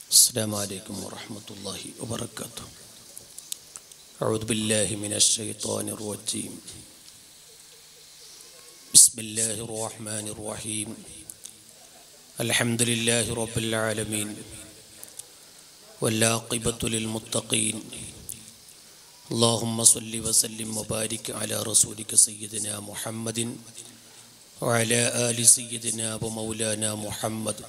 السلام عليكم ورحمة الله وبركاته أعوذ بالله من الشيطان الرجيم بسم الله الرحمن الرحيم الحمد لله رب العالمين والعاقبة للمتقين اللهم صل وسلم وبارك على رسولك سيدنا محمد وعلى آل سيدنا ومولانا محمد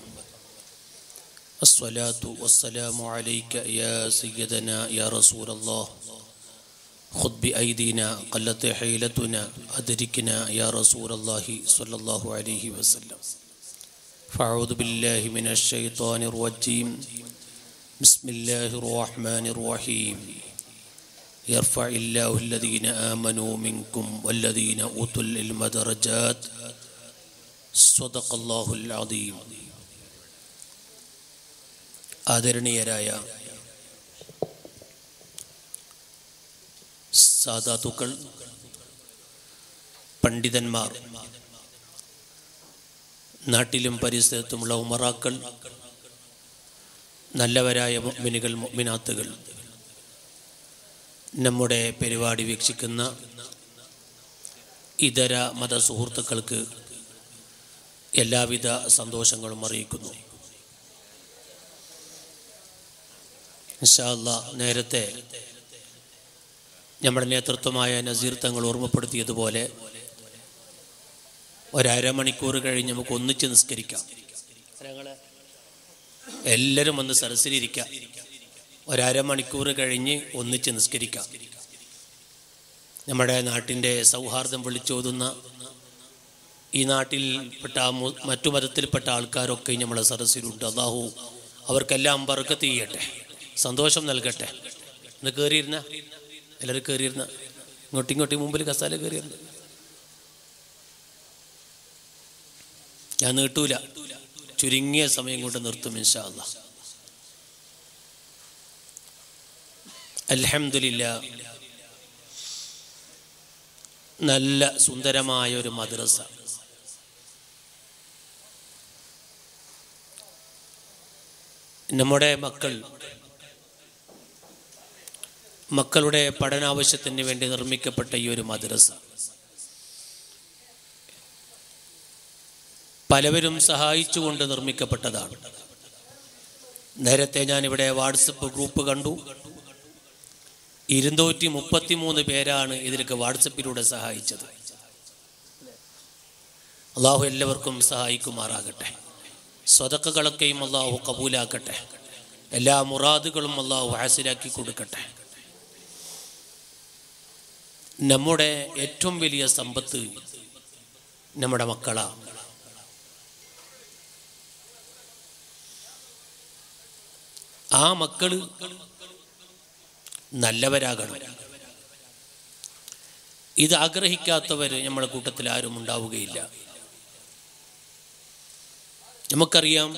الصلاة والسلام عليك يا سيدنا يا رسول الله خذ بأيدينا قلت حيلتنا أدركنا يا رسول الله صلى الله عليه وسلم فأعوذ بالله من الشيطان الرجيم بسم الله الرحمن الرحيم يرفع الله الذين آمنوا منكم والذين أوتوا العلم درجات صدق الله العظيم ആദരണീയരായ സാധാതുക്കൾ പണ്ഡിതന്മാർ നാട്ടിലും പരിസരത്തുമുള്ള ഉമറാക്കൾ നല്ലവരായ മുഅ്മിനുകൾ മുഅ്മിനാത്തുകൾ നമ്മുടെ പരിപാടി വീക്ഷിക്കുന്ന ഇതര മത സുഹൃത്തുക്കൾക്ക് എല്ലാവിധ സന്തോഷങ്ങളും അറിയിക്കുന്നു ഇൻഷാല്ല നേരത്തെ നമ്മുടെ നേതൃത്വമായ നസീർ തങ്ങൾ ഓർമ്മപ്പെടുത്തിയതുപോലെ ഒരമണിക്കൂർ കഴിഞ്ഞ് നമുക്ക് ഒന്നിച്ച് നിസ്കരിക്കാം എല്ലാവരും ഒന്ന് സരസിലിരിക്കാം ഒരമണിക്കൂർ കഴിഞ്ഞ് ഒന്നിച്ച് നിസ്കരിക്കാം നമ്മുടെ നാട്ടിൻ്റെ സൗഹാർദ്ദം വിളിച്ചോതുന്ന ഈ നാട്ടിൽപ്പെട്ട മറ്റു മതത്തിൽപ്പെട്ട ആൾക്കാരൊക്കെ നമ്മളെ സരസിലുണ്ട് അള്ളാഹു അവർക്കെല്ലാം ബർക്കത്ത് ചെയ്യട്ടെ സന്തോഷം നൽകട്ടെ ഒന്ന് കയറിയിരുന്ന എല്ലാവരും കയറിയിരുന്ന ഇങ്ങോട്ടും ഇങ്ങോട്ടും മുമ്പിൽ കസാല കയറിയിരുന്ന ഞാൻ നീട്ടൂല ചുരുങ്ങിയ സമയം കൊണ്ട് നിർത്തും ഇൻഷാ അല്ല അലഹമില്ല നല്ല സുന്ദരമായ ഒരു മദ്രസ നമ്മുടെ മക്കൾ മക്കളുടെ പഠനാവശ്യത്തിന് വേണ്ടി നിർമ്മിക്കപ്പെട്ട ഈ ഒരു മദ്രസ പലവരും സഹായിച്ചുകൊണ്ട് നിർമ്മിക്കപ്പെട്ടതാണ് നേരത്തെ ഞാൻ ഇവിടെ വാട്സപ്പ് ഗ്രൂപ്പ് കണ്ടു ഇരുന്നൂറ്റി മുപ്പത്തി മൂന്ന് പേരാണ് ഇതിലേക്ക് വാട്സപ്പിലൂടെ സഹായിച്ചത് അള്ളാഹു എല്ലാവർക്കും സഹായിക്കുമാറാകട്ടെ സ്വതക്കകളൊക്കെയും അള്ളാഹു കബൂലാക്കട്ടെ എല്ലാ മുറാദുകളും അള്ളാഹു ഹാസിലാക്കി കൊടുക്കട്ടെ നമ്മുടെ ഏറ്റവും വലിയ സമ്പത്ത് നമ്മുടെ മക്കളാണ് ആ മക്കള് നല്ലവരാകണം ഇത് ആഗ്രഹിക്കാത്തവർ നമ്മുടെ കൂട്ടത്തിൽ ആരും ഉണ്ടാവുകയില്ല നമുക്കറിയാം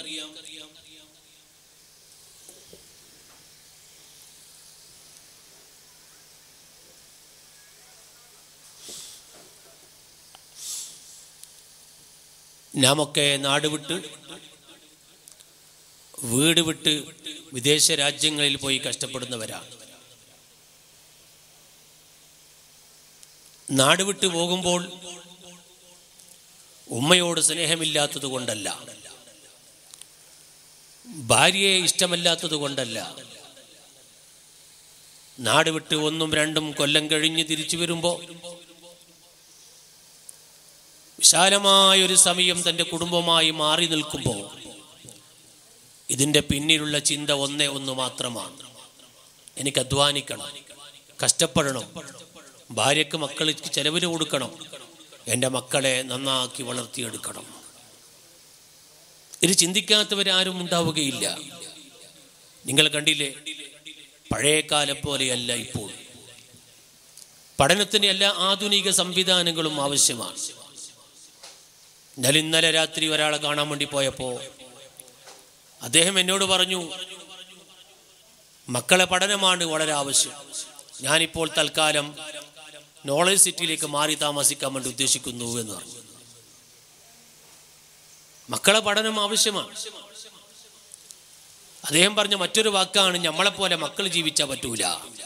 നാമൊക്കെ നാട് വിട്ട് വീട് വിട്ട് വിദേശ രാജ്യങ്ങളിൽ പോയി കഷ്ടപ്പെടുന്നവരാണ് നാട് വിട്ട് പോകുമ്പോൾ ഉമ്മയോട് സ്നേഹമില്ലാത്തത് കൊണ്ടല്ല ഭാര്യയെ ഇഷ്ടമല്ലാത്തത് കൊണ്ടല്ല നാട് വിട്ട് ഒന്നും രണ്ടും കൊല്ലം കഴിഞ്ഞ് തിരിച്ചു വരുമ്പോൾ വിശാലമായ ഒരു സമയം തൻ്റെ കുടുംബമായി മാറി നിൽക്കുമ്പോൾ ഇതിൻ്റെ പിന്നിലുള്ള ചിന്ത ഒന്നേ ഒന്ന് മാത്രമാണ് എനിക്ക് അധ്വാനിക്കണം കഷ്ടപ്പെടണം ഭാര്യക്ക് മക്കൾക്ക് ചെലവിന് കൊടുക്കണം എൻ്റെ മക്കളെ നന്നാക്കി വളർത്തിയെടുക്കണം ഇത് ചിന്തിക്കാത്തവരാരും ഉണ്ടാവുകയില്ല നിങ്ങൾ കണ്ടില്ലേ പഴയ കാലം പോലെയല്ല ഇപ്പോൾ പഠനത്തിന് എല്ലാ ആധുനിക സംവിധാനങ്ങളും ആവശ്യമാണ് ഞാൻ ഇന്നലെ രാത്രി ഒരാളെ കാണാൻ വേണ്ടി പോയപ്പോൾ അദ്ദേഹം എന്നോട് പറഞ്ഞു മക്കളെ പഠനമാണ് വളരെ ആവശ്യം ഞാനിപ്പോൾ തൽക്കാലം നോളജ് സിറ്റിയിലേക്ക് മാറി താമസിക്കാൻ വേണ്ടി ഉദ്ദേശിക്കുന്നു എന്ന് പറഞ്ഞു മക്കളെ പഠനം ആവശ്യമാണ് അദ്ദേഹം പറഞ്ഞ മറ്റൊരു വാക്കാണ് നമ്മളെപ്പോലെ മക്കൾ ജീവിച്ചാൽ പറ്റൂല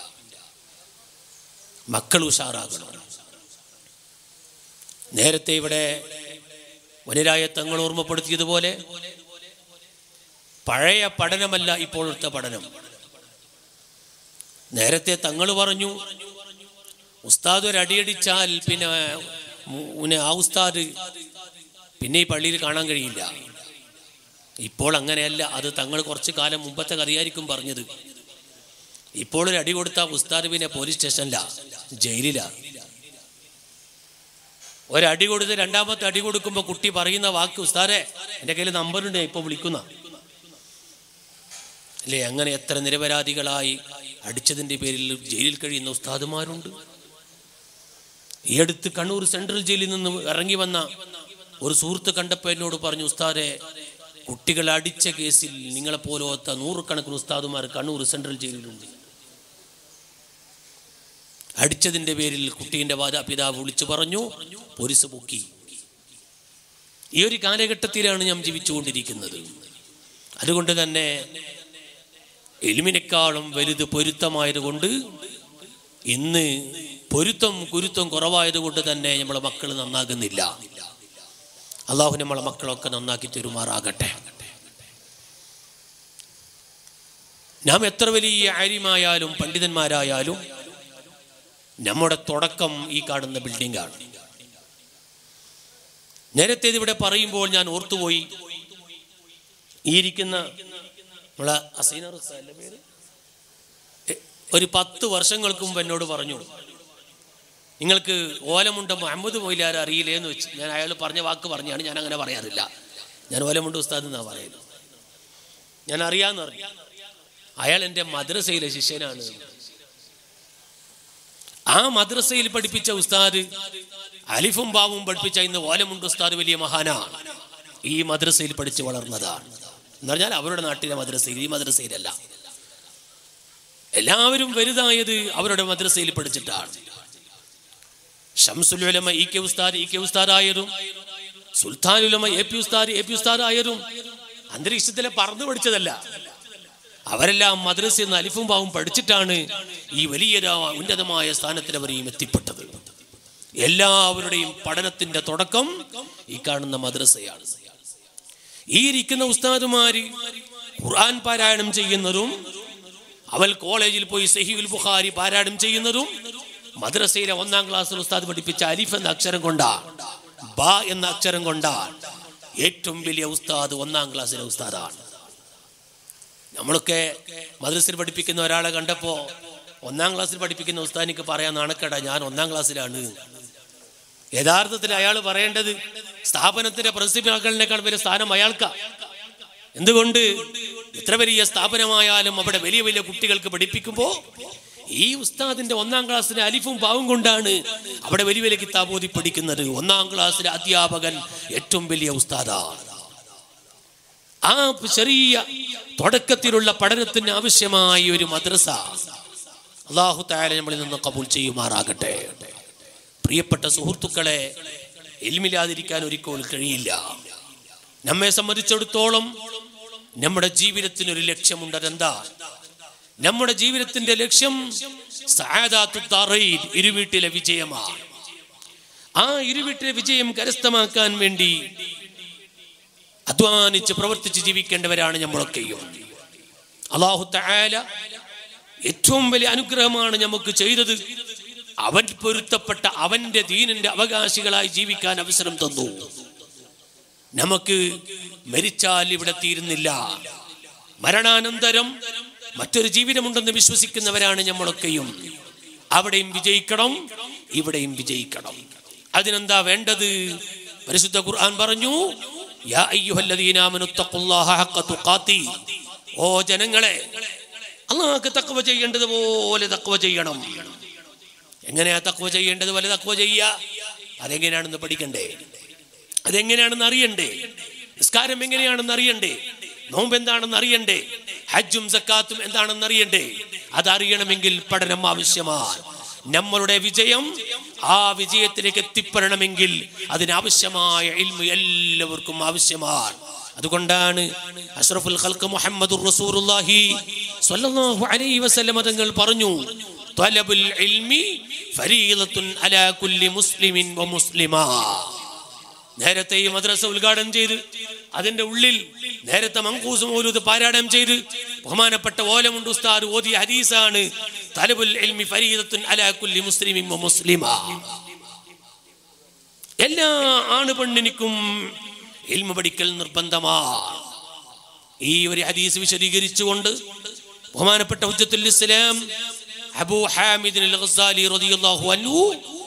മക്കൾ ഉഷാറാകണം നേരത്തെ ഇവിടെ വനിരായ തങ്ങൾ ഓർമ്മപ്പെടുത്തിയതുപോലെ പഴയ പഠനമല്ല ഇപ്പോഴത്തെ പഠനം നേരത്തെ തങ്ങൾ പറഞ്ഞു ഉസ്താദ് ഒരു അടിയടിച്ചാൽ പിന്നെ മു- പിന്നെ ആ ഉസ്താദ് പിന്നെ ഈ പള്ളിയിൽ കാണാൻ കഴിയില്ല ഇപ്പോൾ അങ്ങനെയല്ല അത് തങ്ങൾ കുറച്ച് കാലം മുമ്പത്തെ കഥയായിരിക്കും പറഞ്ഞത് ഇപ്പോൾ ഒരു അടി കൊടുത്ത ഉസ്താദ് പിന്നെ പോലീസ് സ്റ്റേഷനില ജയിലിലാ ഒരടി കൊടുത്ത് രണ്ടാമത്തെ അടി കൊടുക്കുമ്പോൾ കുട്ടി പറയുന്ന വാക്ക് ഉസ്താദെ എൻ്റെ കയ്യിൽ നമ്പറുണ്ട് ഇപ്പോൾ വിളിക്കുന്ന അല്ലേ അങ്ങനെ എത്ര നിരപരാധികളായി അടിച്ചതിൻ്റെ പേരിൽ ജയിലിൽ കഴിയുന്ന ഉസ്താദുമാരുണ്ട് ഈ അടുത്ത് കണ്ണൂർ സെൻട്രൽ ജയിലിൽ നിന്ന് ഇറങ്ങി വന്ന ഒരു സുഹൃത്ത് കണ്ടപ്പോൾ എന്നോട് പറഞ്ഞു ഉസ്താദെ കുട്ടികളെ അടിച്ച കേസിൽ നിങ്ങളെ പോലത്തെ നൂറുകണക്കിന് ഉസ്താദുമാർ കണ്ണൂർ സെൻട്രൽ ജയിലിലുണ്ട് അടിച്ചതിന്റെ പേരിൽ കുട്ടീൻ്റെ മാതാപിതാവ് വിളിച്ചു പറഞ്ഞു പോലീസ് പൊക്കി ഈ ഒരു കാലഘട്ടത്തിലാണ് ഞാൻ ജീവിച്ചുകൊണ്ടിരിക്കുന്നത് അതുകൊണ്ട് തന്നെ എലിമിനേക്കാളും വലുത് പൊരുത്തമായതുകൊണ്ട് ഇന്ന് പൊരുത്തം കുരുത്തം കുറവായതുകൊണ്ട് തന്നെ നമ്മളെ മക്കൾ നന്നാകുന്നില്ല അള്ളാഹു നമ്മളെ മക്കളൊക്കെ നന്നാക്കി തെരുമാറാകട്ടെ നാം എത്ര വലിയ ആര്യമായാലും പണ്ഡിതന്മാരായാലും നമ്മുടെ തുടക്കം ഈ കാണുന്ന ബിൽഡിംഗാണ് നേരത്തെ ഇതിവിടെ പറയുമ്പോൾ ഞാൻ ഓർത്തുപോയി ഈ ഇരിക്കുന്ന നമ്മളെ അസീന റുസ്താല്ലേ പേര് എ- ഒരു പത്ത് വർഷങ്ങൾക്ക് മുമ്പ് എന്നോട് പറഞ്ഞു നിങ്ങൾക്ക് ഓലമുണ്ട മുഹമ്മദ് മൊയ്ലാർ അറിയില്ലേ എന്ന് വെച്ച് ഞാൻ അയാൾ പറഞ്ഞ വാക്ക് പറഞ്ഞാണ് ഞാൻ അങ്ങനെ പറയാറില്ല ഞാൻ ഓലമുണ്ട് ഉസ്താദ് എന്നാ പറയുന്നത് ഞാൻ അറിയാന്ന് പറഞ്ഞു അയാൾ എൻ്റെ മദ്രസയിലെ ശിഷ്യനാണ് ആ മദ്രസയിൽ പഠിപ്പിച്ച ഉസ്താദ് അലിഫും ബാവും പഠിപ്പിച്ച ഇന്ന് ഓലമുണ്ട് ഉസ്താദ് വലിയ മഹാനാണ് ഈ മദ്രസയിൽ പഠിച്ചു വളർന്നതാണ് എന്ന് പറഞ്ഞാൽ അവരുടെ നാട്ടിലെ മദ്രസയിൽ ഈ മദ്രസയിലല്ല എല്ലാവരും വലുതായത് അവരുടെ മദ്രസയിൽ പഠിച്ചിട്ടാണ് ഷംസുലുലമ ഇ കെ ഉസ്താദ് ഇ കെ ഉസ്താദായതും സുൽത്താനുലമ എ പി ഉസ്താദ് എ പി ഉസ്താദായതും അന്തരീക്ഷത്തിലെ പറന്നു പഠിച്ചതല്ല അവരെല്ലാം മദ്രസയിൽ നിന്ന് അലിഫും ബാവും പഠിച്ചിട്ടാണ് ഈ വലിയ രാ- ഉന്നതമായ സ്ഥാനത്തിലവരെയും എത്തിപ്പെട്ടത് എല്ലാവരുടെയും പഠനത്തിന്റെ തുടക്കം ഈ കാണുന്ന മദ്രസയാണ് ഈ ഇരിക്കുന്ന ഉസ്താദുമാര് ഖുർആൻ പാരായണം ചെയ്യുന്നതും അവൽ കോളേജിൽ പോയി സഹീൽ ബുഖാരി പാരായണം ചെയ്യുന്നതും മദ്രസയിലെ ഒന്നാം ക്ലാസ്സിൽ ഉസ്താദ് പഠിപ്പിച്ച അലിഫ് എന്ന അക്ഷരം കൊണ്ടാ ബ എന്ന അക്ഷരം കൊണ്ടാ ഏറ്റവും വലിയ ഉസ്താദ് ഒന്നാം ക്ലാസ്സിലെ ഉസ്താദാണ് നമ്മളൊക്കെ മദ്രസയിൽ പഠിപ്പിക്കുന്ന ഒരാളെ കണ്ടപ്പോ ഒന്നാം ക്ലാസ്സിൽ പഠിപ്പിക്കുന്ന ഉസ്താദിനിക്ക് പറയാൻ നാണക്കേടാ ഞാൻ ഒന്നാം ക്ലാസ്സിലാണ് യഥാർത്ഥത്തിൽ അയാൾ പറയേണ്ടത് സ്ഥാപനത്തിന്റെ പ്രിൻസിപ്പലുകളെക്കാൾ വലിയ സ്ഥാനം അയാൾക്കാ എന്തുകൊണ്ട് എത്ര വലിയ സ്ഥാപനമായാലും അവിടെ വലിയ വലിയ കുട്ടികൾക്ക് പഠിപ്പിക്കുമ്പോൾ ഈ ഉസ്താദിന്റെ ഒന്നാം ക്ലാസ്സിലെ അലിഫും പാവും കൊണ്ടാണ് അവിടെ വലിയ വലിയ കിതാബോധി പഠിക്കുന്നത് ഒന്നാം ക്ലാസ്സിലെ അധ്യാപകൻ ഏറ്റവും വലിയ ഉസ്താദാണ് ആ ചെറിയ തുടക്കത്തിലുള്ള പഠനത്തിന് ആവശ്യമായ ഒരു മദ്രസ അള്ളാഹു താല നമ്മളിൽ നിന്ന് കബൂൽ ചെയ്യുമാറാകട്ടെ പ്രിയപ്പെട്ട സുഹൃത്തുക്കളെ എൽമില്ലാതിരിക്കാൻ ഒരിക്കലും കഴിയില്ല നമ്മെ സംബന്ധിച്ചിടത്തോളം നമ്മുടെ ജീവിതത്തിന് ഒരു ലക്ഷ്യമുണ്ട് അതെന്താ നമ്മുടെ ജീവിതത്തിന്റെ ലക്ഷ്യം സഅദാത്തു ദാറൈൻ, ഇരുവീട്ടിലെ വിജയമാണ് ആ ഇരുവീട്ടിലെ വിജയം കരസ്ഥമാക്കാൻ വേണ്ടി അധ്വാനിച്ച് പ്രവർത്തിച്ച് ജീവിക്കേണ്ടവരാണ് നമ്മളൊക്കെയും അള്ളാഹു തആല ഏറ്റവും വലിയ അനുഗ്രഹമാണ് നമുക്ക് ചെയ്തത് അവൻ പൊരുത്തപ്പെട്ട അവന്റെ ദീനിന്റെ അവകാശികളായി ജീവിക്കാൻ അവസരം തന്നു നമുക്ക് മരിച്ചാൽ ഇവിടെ തീരുന്നില്ല മരണാനന്തരം മറ്റൊരു ജീവിതമുണ്ടെന്ന് വിശ്വസിക്കുന്നവരാണ് നമ്മളൊക്കെയും അവിടെയും വിജയിക്കണം ഇവിടെയും വിജയിക്കണം അതിനെന്താ വേണ്ടത് പരിശുദ്ധ ഖുർആൻ പറഞ്ഞു യാ അയ്യുഹല്ലദീന ആമനു തഖുല്ലാഹ ഹഖ തുഖാത്തി ഓ ജനങ്ങളെ അള്ളാഹ്ക്ക് തഖ്വ ചെയ്യേണ്ടതുപോലെ തഖ്വ ചെയ്യണം എങ്ങനെയാ തഖ്വ ചെയ്യേണ്ടത് പോലെ തഖ്വ ചെയ്യുക അതെങ്ങനെയാണെന്ന് പഠിക്കണ്ടേ അതെങ്ങനെയാണെന്ന് അറിയണ്ടേ നിസ്കാരം എങ്ങനെയാണെന്ന് അറിയണ്ടേ നോമ്പ് എന്താണെന്ന് അറിയണ്ടേ ഹജ്ജും സക്കാത്തും എന്താണെന്ന് അറിയണ്ടേ അതറിയണമെങ്കിൽ പഠനം ആവശ്യമാണ് നമ്മളുടെ വിജയം ആ വിജയത്തിലേക്ക് എത്തിപ്പെടണമെങ്കിൽ അതിനാവശ്യമായ ഇൽമു എല്ലാവർക്കും ആവശ്യമാണ് അതുകൊണ്ടാണ് അഷ്റഫുൽ ഖൽഖ് മുഹമ്മദുർ റസൂലുള്ളാഹി സ്വല്ലല്ലാഹു അലൈഹി വസല്ലം തങ്ങൾ പറഞ്ഞു ത്വലബുൽ ഇൽമി ഫരീദത്തുൻ അലാ കുല്ലി മുസ്ലിമിൻ വ മുസ്ലിമാ നേരത്തെ ഈ മദ്രസ ഉദ്ഘാടനം ചെയ്ത് അതിന്റെ ഉള്ളിൽ നേരത്തെ മങ്കൂസ് മൗലൂദ് പാരായണം ചെയ്ത് ബഹുമാനപ്പെട്ട ഓലമുണ്ട് ഉസ്താദ് ഓതിയ ഹദീസാണ് തലബുൽ ഇൽമി ഫരീദത്തുൻ അലാ കുല്ലി മുസ്ലിമിൻ വ മുസ്ലിമാ എല്ലാ ആണ് പെണ്ണിനിക്കും ഇൽമ പഠിക്കൽ നിർബന്ധമാണ് ഈ ഒരു ഹദീസ് വിശദീകരിച്ചുകൊണ്ട് ബഹുമാനപ്പെട്ട ഹുജ്ജത്തുൽ ഇസ്ലാം അബൂ ഹാമിദ് അൽ ഗസാലി റളിയല്ലാഹു അൻഹു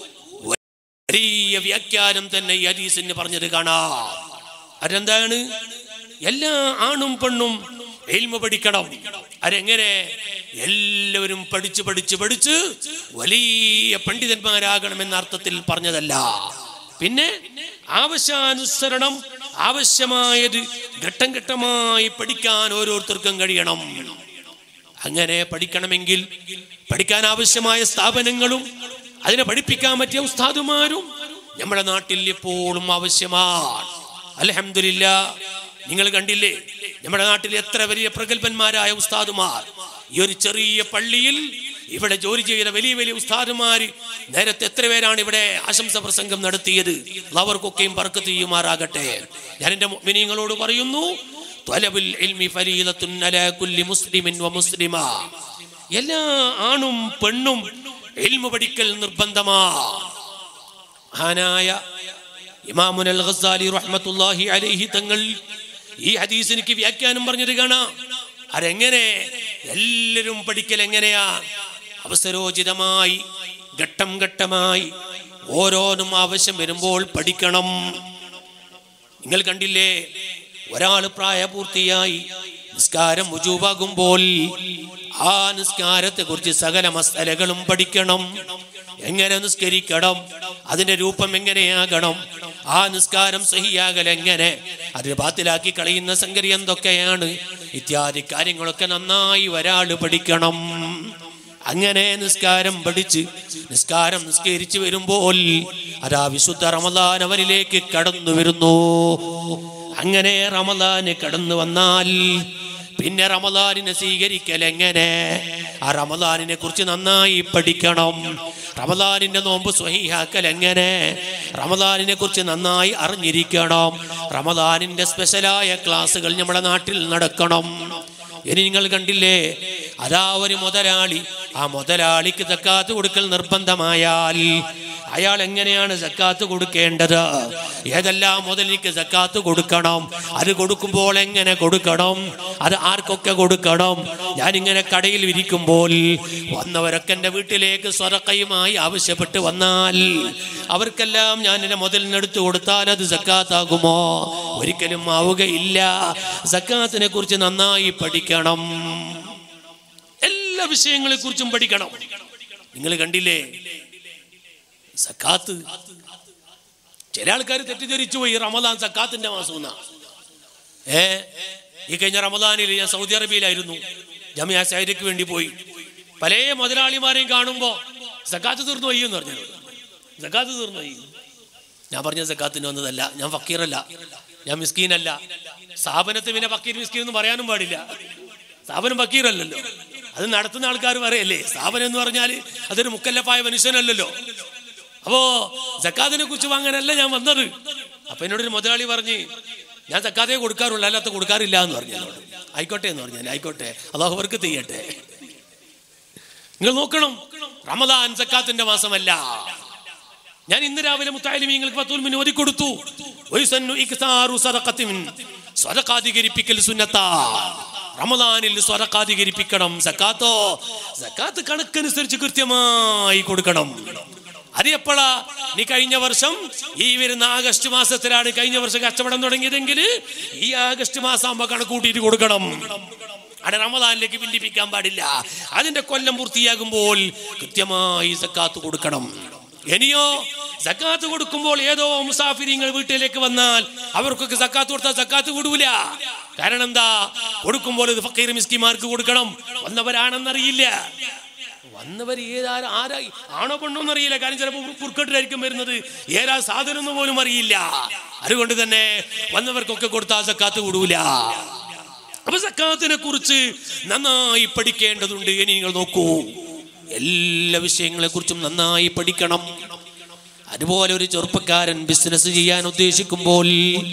വലിയ വ്യാഖ്യാനം തന്നെ ഈ ഹദീസിന് പറഞ്ഞത് കാണാം അതെന്താണ് എല്ലാ ആണും പെണ്ണും എൽമ പഠിക്കണം അതെങ്ങനെ എല്ലാവരും പഠിച്ച് പഠിച്ച് പഠിച്ച് വലിയ പണ്ഡിതന്മാരാകണം എന്ന അർത്ഥത്തിൽ പറഞ്ഞതല്ല പിന്നെ ആവശ്യാനുസരണം ആവശ്യമായത് ഘട്ടം ഘട്ടമായി പഠിക്കാൻ ഓരോരുത്തർക്കും കഴിയണം അങ്ങനെ പഠിക്കണമെങ്കിൽ പഠിക്കാൻ ആവശ്യമായ സ്ഥാപനങ്ങളും അതിനെ പഠിപ്പിക്കാൻ പറ്റിയ ഉസ്താദുമാരും നമ്മുടെ നാട്ടിൽ എപ്പോഴും ആവശ്യമാണ് അലഹമില്ല നിങ്ങൾ കണ്ടില്ലേ നമ്മുടെ നാട്ടിൽ എത്ര വലിയ പ്രഗത്ഭന്മാരായ ഉസ്താദുമാർ ഈ ഒരു ചെറിയ പള്ളിയിൽ ഇവിടെ ജോലി ചെയ്ത വലിയ വലിയ ഉസ്താദുമാർ നേരത്തെ എത്ര പേരാണ് ഇവിടെ ആശംസ പ്രസംഗം നടത്തിയത് അവർക്കൊക്കെയും പറക്കത്ത് ചെയ്യുമാറാകട്ടെ ഞാൻ എൻ്റെ മിനിങ്ങളോട് പറയുന്നു ത്വലബുൽ ഇൽമി ഫരീദത്തുൻ അലാ കുല്ലി മുസ്ലിമിൻ വ മുസ്ലിമ എല്ലാ ആണും പെണ്ണും ഇൽമ പഠിക്കൽ നിർബന്ധമാ മഹാനായ ഇമാമുൻ അൽ ഖസാലി റഹ്മത്തുള്ളാഹി അലൈഹി തങ്ങൾ ഈ ഹദീസിനിക്ക് വ്യാഖ്യാനം പറഞ്ഞത് കാണാം അതെങ്ങനെ എല്ലാവരും പഠിക്കൽ എങ്ങനെയാ അവസരോചിതമായി ഘട്ടം ഘട്ടമായി ഓരോന്നും ആവശ്യം വരുമ്പോൾ പഠിക്കണം നിങ്ങൾ കണ്ടില്ലേ ഒരാൾ പ്രായപൂർത്തിയായി നിസ്കാരം മുജൂബാകുമ്പോൾ ആ നിസ്കാരത്തെ കുറിച്ച് സകല മസലകളും പഠിക്കണം എങ്ങനെ നിസ്കരിക്കണം അതിന്റെ രൂപം എങ്ങനെയാകണം ആ നിസ്കാരം സഹിയാകൽ എങ്ങനെ അത് ബാത്തിലാക്കി കളയുന്ന സംഗതി എന്തൊക്കെയാണ് ഇത്യാദി കാര്യങ്ങളൊക്കെ നന്നായി ഒരാൾ പഠിക്കണം അങ്ങനെ നിസ്കാരം പഠിച്ച് നിസ്കാരം നിസ്കരിച്ചു വരുമ്പോൾ അതാ വിശുദ്ധ റമദാൻ അവനിലേക്ക് കടന്നു വരുന്നു അങ്ങനെ റമദാന് കടന്നു വന്നാൽ പിന്നെ റമദാനിനെ സ്വീകരിക്കൽ എങ്ങനെ ആ റമദാനിനെ കുറിച്ച് നന്നായി പഠിക്കണം റമദാനിന്റെ നോമ്പ് സ്വഹീഹാക്കൽ എങ്ങനെ റമദാനിനെ കുറിച്ച് നന്നായി അറിഞ്ഞിരിക്കണം റമദാനിന്റെ സ്പെഷ്യലായ ക്ലാസ്സുകൾ നമ്മുടെ നാട്ടിൽ നടക്കണം ഇനി നിങ്ങൾ കണ്ടില്ലേ അതാ ഒരു മുതലാളി ആ മുതലാളിക്ക് തക്കാത്ത് കൊടുക്കൽ നിർബന്ധമായാൽ അയാൾ എങ്ങനെയാണ് സക്കാത്ത് കൊടുക്കേണ്ടത് ഏതെല്ലാം മുതലിക്ക് സക്കാത്ത് കൊടുക്കണം അത് കൊടുക്കുമ്പോൾ എങ്ങനെ കൊടുക്കണം അത് ആർക്കൊക്കെ കൊടുക്കണം ഞാനിങ്ങനെ കടയിൽ ഇരിക്കുമ്പോൾ വന്നവരൊക്കെ എൻ്റെ വീട്ടിലേക്ക് സ്വറക്കയുമായി ആവശ്യപ്പെട്ട് വന്നാൽ അവർക്കെല്ലാം ഞാൻ എൻ്റെ മുതലിനെടുത്ത് കൊടുത്താൽ അത് സക്കാത്താകുമോ ഒരിക്കലും ആവുകയില്ല സക്കാത്തിനെ കുറിച്ച് നന്നായി പഠിക്കണം എല്ലാ വിഷയങ്ങളെ കുറിച്ചും പഠിക്കണം നിങ്ങൾ കണ്ടില്ലേ സക്കാത്ത് ചില ആൾക്കാർ തെറ്റിദ്ധരിച്ചു പോയി റമദാൻ സക്കാത്തിന്റെ മാസം എന്നാ ഏ ഈ കഴിഞ്ഞ റമദാനിൽ ഞാൻ സൗദി അറേബ്യയിലായിരുന്നു ജമിയ സൈദയ്ക്ക് വേണ്ടി പോയി പല മുതലാളിമാരെയും കാണുമ്പോ സക്കാത്ത് തീർന്നു പോയി എന്ന് പറഞ്ഞു സക്കാത്ത് തീർന്നു പോയി ഞാൻ പറഞ്ഞ സക്കാത്തിന് വന്നതല്ല ഞാൻ ഫക്കീറല്ല ഞാൻ മിസ്കീനല്ല സ്ഥാപനത്തെ പിന്നെ ഫക്കീർ മിസ്കീൻ എന്ന് പറയാനും പാടില്ല സ്ഥാപനം ഫക്കീറല്ലല്ലോ അത് നടത്തുന്ന ആൾക്കാർ പറയല്ലേ സ്ഥാപനം എന്ന് പറഞ്ഞാൽ അതൊരു മുക്കല്ലപ്പായ മനുഷ്യനല്ലല്ലോ അപ്പോ ജക്കാത്തിനെ കുറിച്ച് വാങ്ങാനല്ല ഞാൻ വന്നത് അപ്പൊ എന്നോടൊരു മുതലാളി പറഞ്ഞ് ഞാൻ ജക്കാത്തേ കൊടുക്കാറുള്ളൂ അല്ലാത്ത കൊടുക്കാറില്ല എന്ന് പറഞ്ഞു എന്നോട് ആയിക്കോട്ടെ എന്ന് പറഞ്ഞു ആയിക്കോട്ടെ അള്ളാഹു അവർക്ക് ചെയ്യട്ടെ നിങ്ങൾ നോക്കണം റമദാൻ സക്കാത്തിന്റെ മാസമല്ല ഞാൻ ഇന്ന് രാവിലെ മുത്തായാലിമീങ്ങൾക്ക് പത്തുൽ മിനി ഓതി കൊടുത്തു വയുസന്നു ഇക്താറു സദഖത്തിൻ സ്വതക്കാധികരിപ്പിക്കൽ സുന്നത്താ റമദാനിൽ സ്വതക്കാധികരിപ്പിക്കണം സക്കാത്തോ സക്കാത്ത് കണക്കനുസരിച്ച് കൃത്യമായി കൊടുക്കണം അത് എപ്പോഴാ നീ കഴിഞ്ഞ വർഷം ഈ വരുന്ന ആഗസ്റ്റ് മാസത്തിലാണ് കഴിഞ്ഞ വർഷം കച്ചവടം തുടങ്ങിയതെങ്കിൽ ഈ ആഗസ്റ്റ് മാസം ആകുമ്പോ കണക്ക് കൂട്ടിയിട്ട് കൊടുക്കണം അവിടെ റമദാനിലേക്ക് ഭിന്നിപ്പിക്കാൻ പാടില്ല അതിന്റെ കൊല്ലം പൂർത്തിയാകുമ്പോൾ കൃത്യമായി സക്കാത്ത് കൊടുക്കണം ഇനിയോ സക്കാത്ത് കൊടുക്കുമ്പോൾ ഏതോ മുസാഫിരിങ്ങൾ വീട്ടിലേക്ക് വന്നാൽ അവർക്കൊക്കെ സക്കാത്ത് കൊടുത്താൽ സക്കാത്ത് കൊടുവില്ല കാരണം എന്താ കൊടുക്കുമ്പോൾ ഇത് ഫക്കീർ മിസ്കിമാർക്ക് കൊടുക്കണം വന്നവരാണെന്നറിയില്ല വന്നവർ ഏതാരും ആരായി ആണോ പെണ്ണോ എന്നറിയില്ല കാരണം ചിലപ്പോൾ പുർക്കെട്ടിലായിരിക്കും വരുന്നത് ഏതാ സാധനം എന്ന് പോലും അറിയില്ല അതുകൊണ്ട് തന്നെ വന്നവർക്കൊക്കെ കൊടുത്താൽ സക്കാത്ത് കൂടൂല അപ്പൊ സക്കാത്തിനെ കുറിച്ച് നന്നായി പഠിക്കേണ്ടതുണ്ട് ഇനി നിങ്ങൾ നോക്കൂ എല്ലാ വിഷയങ്ങളെ കുറിച്ചും നന്നായി പഠിക്കണം അതുപോലെ ഒരു ചെറുപ്പക്കാരൻ ബിസിനസ് ചെയ്യാൻ ഉദ്ദേശിക്കുമ്പോൾ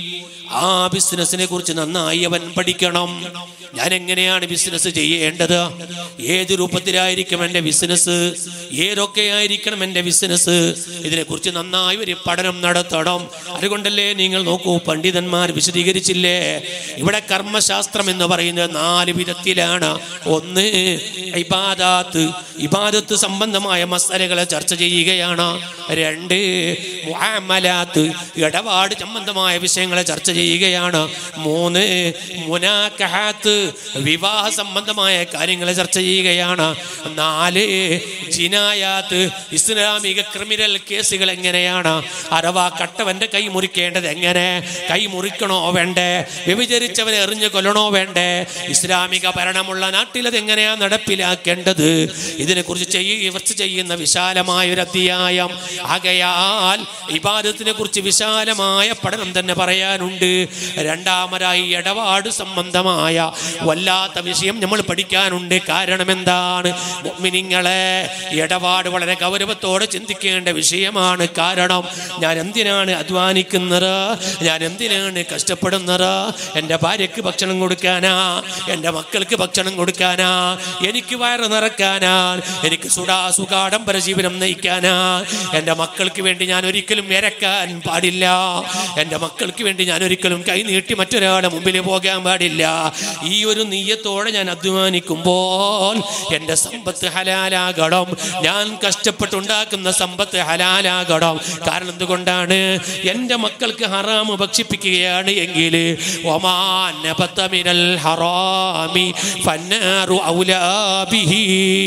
ആ ബിസിനസിനെ കുറിച്ച് നന്നായി അവൻ പഠിക്കണം ഞാൻ എങ്ങനെയാണ് ബിസിനസ് ചെയ്യേണ്ടത് ഏത് രൂപത്തിലായിരിക്കും എൻ്റെ ബിസിനസ് ഏതൊക്കെ ആയിരിക്കണം എൻ്റെ ബിസിനസ് ഇതിനെക്കുറിച്ച് നന്നായി ഒരു പഠനം നടത്തണം അതുകൊണ്ടല്ലേ നിങ്ങൾ നോക്കൂ പണ്ഡിതന്മാർ വിശദീകരിച്ചില്ലേ ഇവിടെ കർമ്മശാസ്ത്രം എന്ന് പറയുന്നത് നാല് വിധത്തിലാണ് ഒന്ന് ഇബാദാത്ത് ഇബാദത്ത് സംബന്ധമായ മസാലകളെ ചർച്ച ചെയ്യുകയാണ് രണ്ട് മുഅമലാത്ത് ഇടപാട് സംബന്ധമായ വിഷയങ്ങളെ ചർച്ച ചെയ്യുകയാണ് മൂന്ന് മുനാക്കഹാത്ത് വിവാഹ സംബന്ധമായ കാര്യങ്ങളെ ചർച്ച ചെയ്യുകയാണ് നാല് ജിനായാത്ത് ഇസ്ലാമിക ക്രിമിനൽ കേസുകൾ എങ്ങനെയാണ് അഥവാ കട്ടവന്റെ കൈ മുറിക്കേണ്ടത് എങ്ങനെ കൈ മുറിക്കണോ വേണ്ടേ വ്യഭിചരിച്ചവനെ എറിഞ്ഞു കൊല്ലണോ വേണ്ടേ ഇസ്ലാമിക ഭരണമുള്ള നാട്ടിൽ അത് എങ്ങനെയാ നടപ്പിലാക്കേണ്ടത് ഇതിനെക്കുറിച്ച് ചെയ്യ ചർച്ച ചെയ്യുന്ന വിശാലമായ ഒരു അധ്യായം ആകയാൽ ഇബാദത്തിനെ കുറിച്ച് വിശാലമായ പഠനം തന്നെ പറയാനുണ്ട് രണ്ടാമതായി ഇടപാട് സംബന്ധമായ വല്ലാത്ത വിഷയം നമ്മൾ പഠിക്കാനുണ്ട് കാരണം എന്താണ് മുഅ്മിനീങ്ങളെ ഇടപാട് വളരെ ഗൗരവത്തോടെ ചിന്തിക്കേണ്ട വിഷയമാണ് കാരണം ഞാൻ എന്തിനാണ് അധ്വാനിക്കുന്നത് ഞാൻ എന്തിനാണ് കഷ്ടപ്പെടുന്നത് എൻ്റെ ഭാര്യയ്ക്ക് ഭക്ഷണം കൊടുക്കാനാ എൻ്റെ മക്കൾക്ക് ഭക്ഷണം കൊടുക്കാനാ എനിക്ക് വയറ് നിറക്കാനാ എനിക്ക് സുഡാ സുഖാഡംബര ജീവിതം നയിക്കാനാ എൻ്റെ മക്കൾക്ക് വേണ്ടി ഞാൻ ഒരിക്കലും ഇരക്കാൻ പാടില്ല എൻ്റെ മക്കൾക്ക് വേണ്ടി ഞാൻ ഒരിക്കലും കൈ നീട്ടി മറ്റൊരാളുടെ മുമ്പിൽ പോകാൻ പാടില്ല ഈ ഒരു നീയത്തോടെ ഞാൻ അധ്വാനിക്കുമ്പോൾ എൻ്റെ സമ്പത്ത് ഹലാലാകണം ഞാൻ കഷ്ടപ്പെട്ടുണ്ടാക്കുന്ന സമ്പത്ത് ഹലാലാകണം കാരണം എന്തുകൊണ്ടാണ് എൻ്റെ മക്കൾക്ക് ഹറാമ് ഭക്ഷിപ്പിക്കുകയാണ് എങ്കിൽ ഒമാൻ മിനൽ ഹറാമി ഫന്നാറു ഔലാബിഹി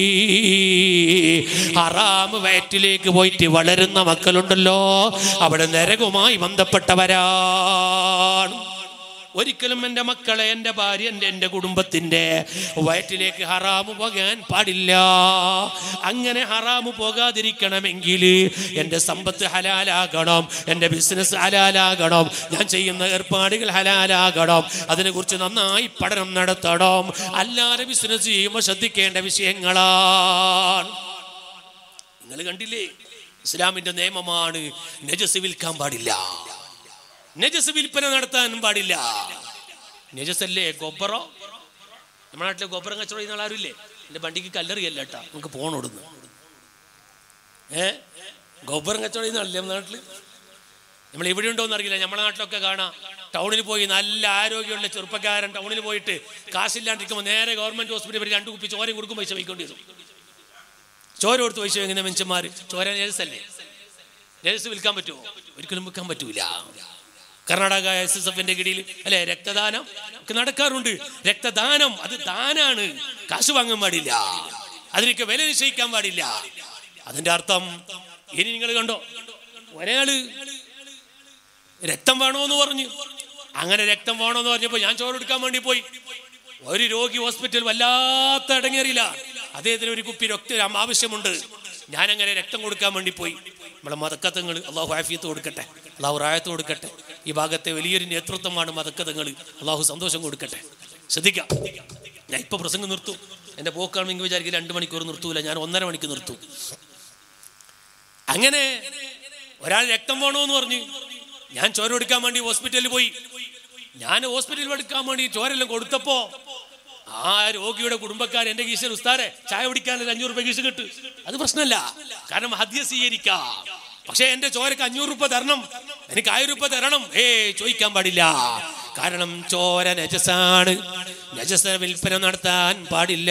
ഹറാമ് വയറ്റിലേക്ക് പോയിട്ട് വളരുന്ന മക്കളുണ്ടല്ലോ അവിടെ നരകവുമായി ബന്ധപ്പെട്ടവരാണ് ഒരിക്കലും എൻ്റെ മക്കളെ എൻ്റെ ഭാര്യ എൻ്റെ എൻ്റെ കുടുംബത്തിൻ്റെ വയറ്റിലേക്ക് ഹറാമു പോകാൻ പാടില്ല അങ്ങനെ ഹറാമു പോകാതിരിക്കണമെങ്കിൽ എൻ്റെ സമ്പത്ത് ഹലാലാകണം എൻ്റെ ബിസിനസ് ഹലാലാകണം ഞാൻ ചെയ്യുന്ന ഏർപ്പാടുകൾ ഹലാലാകണം അതിനെക്കുറിച്ച് നന്നായി പഠനം നടത്തണം അല്ലാതെ ബിസിനസ് ചെയ്യുമ്പോൾ ശ്രദ്ധിക്കേണ്ട വിഷയങ്ങളാണ് നിങ്ങൾ കണ്ടില്ലേ ഇസ്ലാമിന്റെ നിയമമാണ് നജസ് വിൽക്കാൻ പാടില്ല നജസ് വിൽപ്പന നടത്താൻ പാടില്ല നജസല്ലേ ഗൊബറോ നമ്മുടെ നാട്ടിലെ ഗൊബരം കച്ചവടം ചെയ്യുന്ന ആരുമില്ലേ എൻ്റെ വണ്ടിക്ക് കല്ലെറിയല്ല കേട്ടാ നമുക്ക് പോണോടുന്നു ഏ ഗൊബരം കച്ചവടം ചെയ്യുന്ന ആളില്ലേ നമ്മുടെ നാട്ടിൽ നമ്മൾ ഇവിടെ ഉണ്ടോ എന്നറിയില്ല നമ്മുടെ നാട്ടിലൊക്കെ കാണാം ടൗണിൽ പോയി നല്ല ആരോഗ്യമുള്ള ചെറുപ്പക്കാരൻ ടൗണിൽ പോയിട്ട് കാശില്ലാണ്ടിരിക്കുമ്പോൾ നേരെ ഗവൺമെന്റ് ഹോസ്പിറ്റലിൽ പോയി രണ്ട് കുപ്പി ചോരയും കൊടുക്കും പൈസ വയ്ക്കേണ്ടി വരും ചോര കൊടുത്ത് പൈസ വാങ്ങുന്ന മനുഷ്യന്മാർ ചോര നേഴ്സല്ലേ നേഴ്സ് വിൽക്കാൻ പറ്റുമോ ഒരിക്കലും വിൽക്കാൻ പറ്റൂല കർണാടക എസ് എസ് എഫിന്റെ കീഴിൽ അല്ലെ രക്തദാനം ഒക്കെ നടക്കാറുണ്ട് രക്തദാനം അത് ദാനാണ് കാശ് വാങ്ങാൻ പാടില്ല അതിനൊക്കെ വില നിശ്ചയിക്കാൻ പാടില്ല അതിന്റെ അർത്ഥം ഇനി നിങ്ങൾ കണ്ടോ ഒരാള് രക്തം വേണോന്ന് പറഞ്ഞു അങ്ങനെ രക്തം വേണോന്ന് പറഞ്ഞപ്പോ ഞാൻ ചോറ് എടുക്കാൻ വേണ്ടി പോയി ഒരു രോഗി ഹോസ്പിറ്റൽ വല്ലാത്ത അടങ്ങേറിയില്ല അദ്ദേഹത്തിന് ഒരു കുപ്പി രക്തം ആവശ്യമുണ്ട് ഞാൻ അങ്ങനെ രക്തം കൊടുക്കാൻ വേണ്ടി പോയി നമ്മളെ മതക്കത്തങ്ങൾ അള്ളാഹു ആഫിയത്ത് കൊടുക്കട്ടെ അള്ളാഹു റായത്ത് കൊടുക്കട്ടെ ഈ ഭാഗത്തെ വലിയൊരു നേതൃത്വമാണ് മതക്കഥങ്ങൾ അള്ളാഹു സന്തോഷം കൊടുക്കട്ടെ ശ്രദ്ധിക്കാം ഞാൻ ഇപ്പൊ പ്രസംഗം നിർത്തും എന്റെ പോക്കാണെങ്കിൽ വിചാരിക്കും രണ്ട് മണിക്കൂർ നിർത്തൂല ഞാൻ ഒന്നര മണിക്ക് നിർത്തും അങ്ങനെ ഒരാൾ രക്തം വേണോന്ന് പറഞ്ഞു ഞാൻ ചോര എടുക്കാൻ വേണ്ടി ഹോസ്പിറ്റലിൽ പോയി ഞാൻ ഹോസ്പിറ്റലിൽ എടുക്കാൻ വേണ്ടി ചോരെല്ലാം കൊടുത്തപ്പോ ആ രോഗിയുടെ കുടുംബക്കാർ എന്റെ കീശയിൽ ഉസ്താരെ ചായ കുടിക്കാൻ ഒരു അഞ്ഞൂറ് രൂപ കീശ കിട്ടു അത് പ്രശ്നമല്ല കാരണം ഹദ്യ സ്വീകരിക്കാം പക്ഷെ എന്റെ ചോരക്ക് അഞ്ഞൂറ് രൂപ തരണം എനിക്ക് ആയിരം രൂപ തരണം ഏ ചോദിക്കാൻ പാടില്ല കാരണം ചോര നജസാണ് നജസ വിൽപ്പന നടത്താൻ പാടില്ല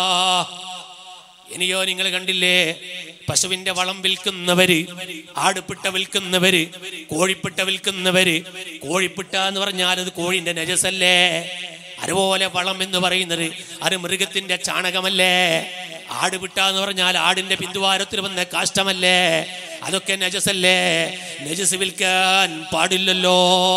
ഇനിയോ നിങ്ങൾ കണ്ടില്ലേ പശുവിന്റെ വളം വിൽക്കുന്നവര് ആടുപിട്ട വിൽക്കുന്നവര് കോഴിപ്പിട്ട വിൽക്കുന്നവര് കോഴിപ്പിട്ട എന്ന് പറഞ്ഞാൽ അത് കോഴിന്റെ നജസല്ലേ അതുപോലെ വളം എന്ന് പറയുന്നത് അത് മൃഗത്തിന്റെ ചാണകമല്ലേ ആടുപിട്ട എന്ന് പറഞ്ഞാൽ ആടിന്റെ പിന്തുവാരത്തിൽ വന്ന കാഷ്ടമല്ലേ അതൊക്കെ നജസല്ലേ നജസ് വിൽക്കാൻ പാടില്ലല്ലോ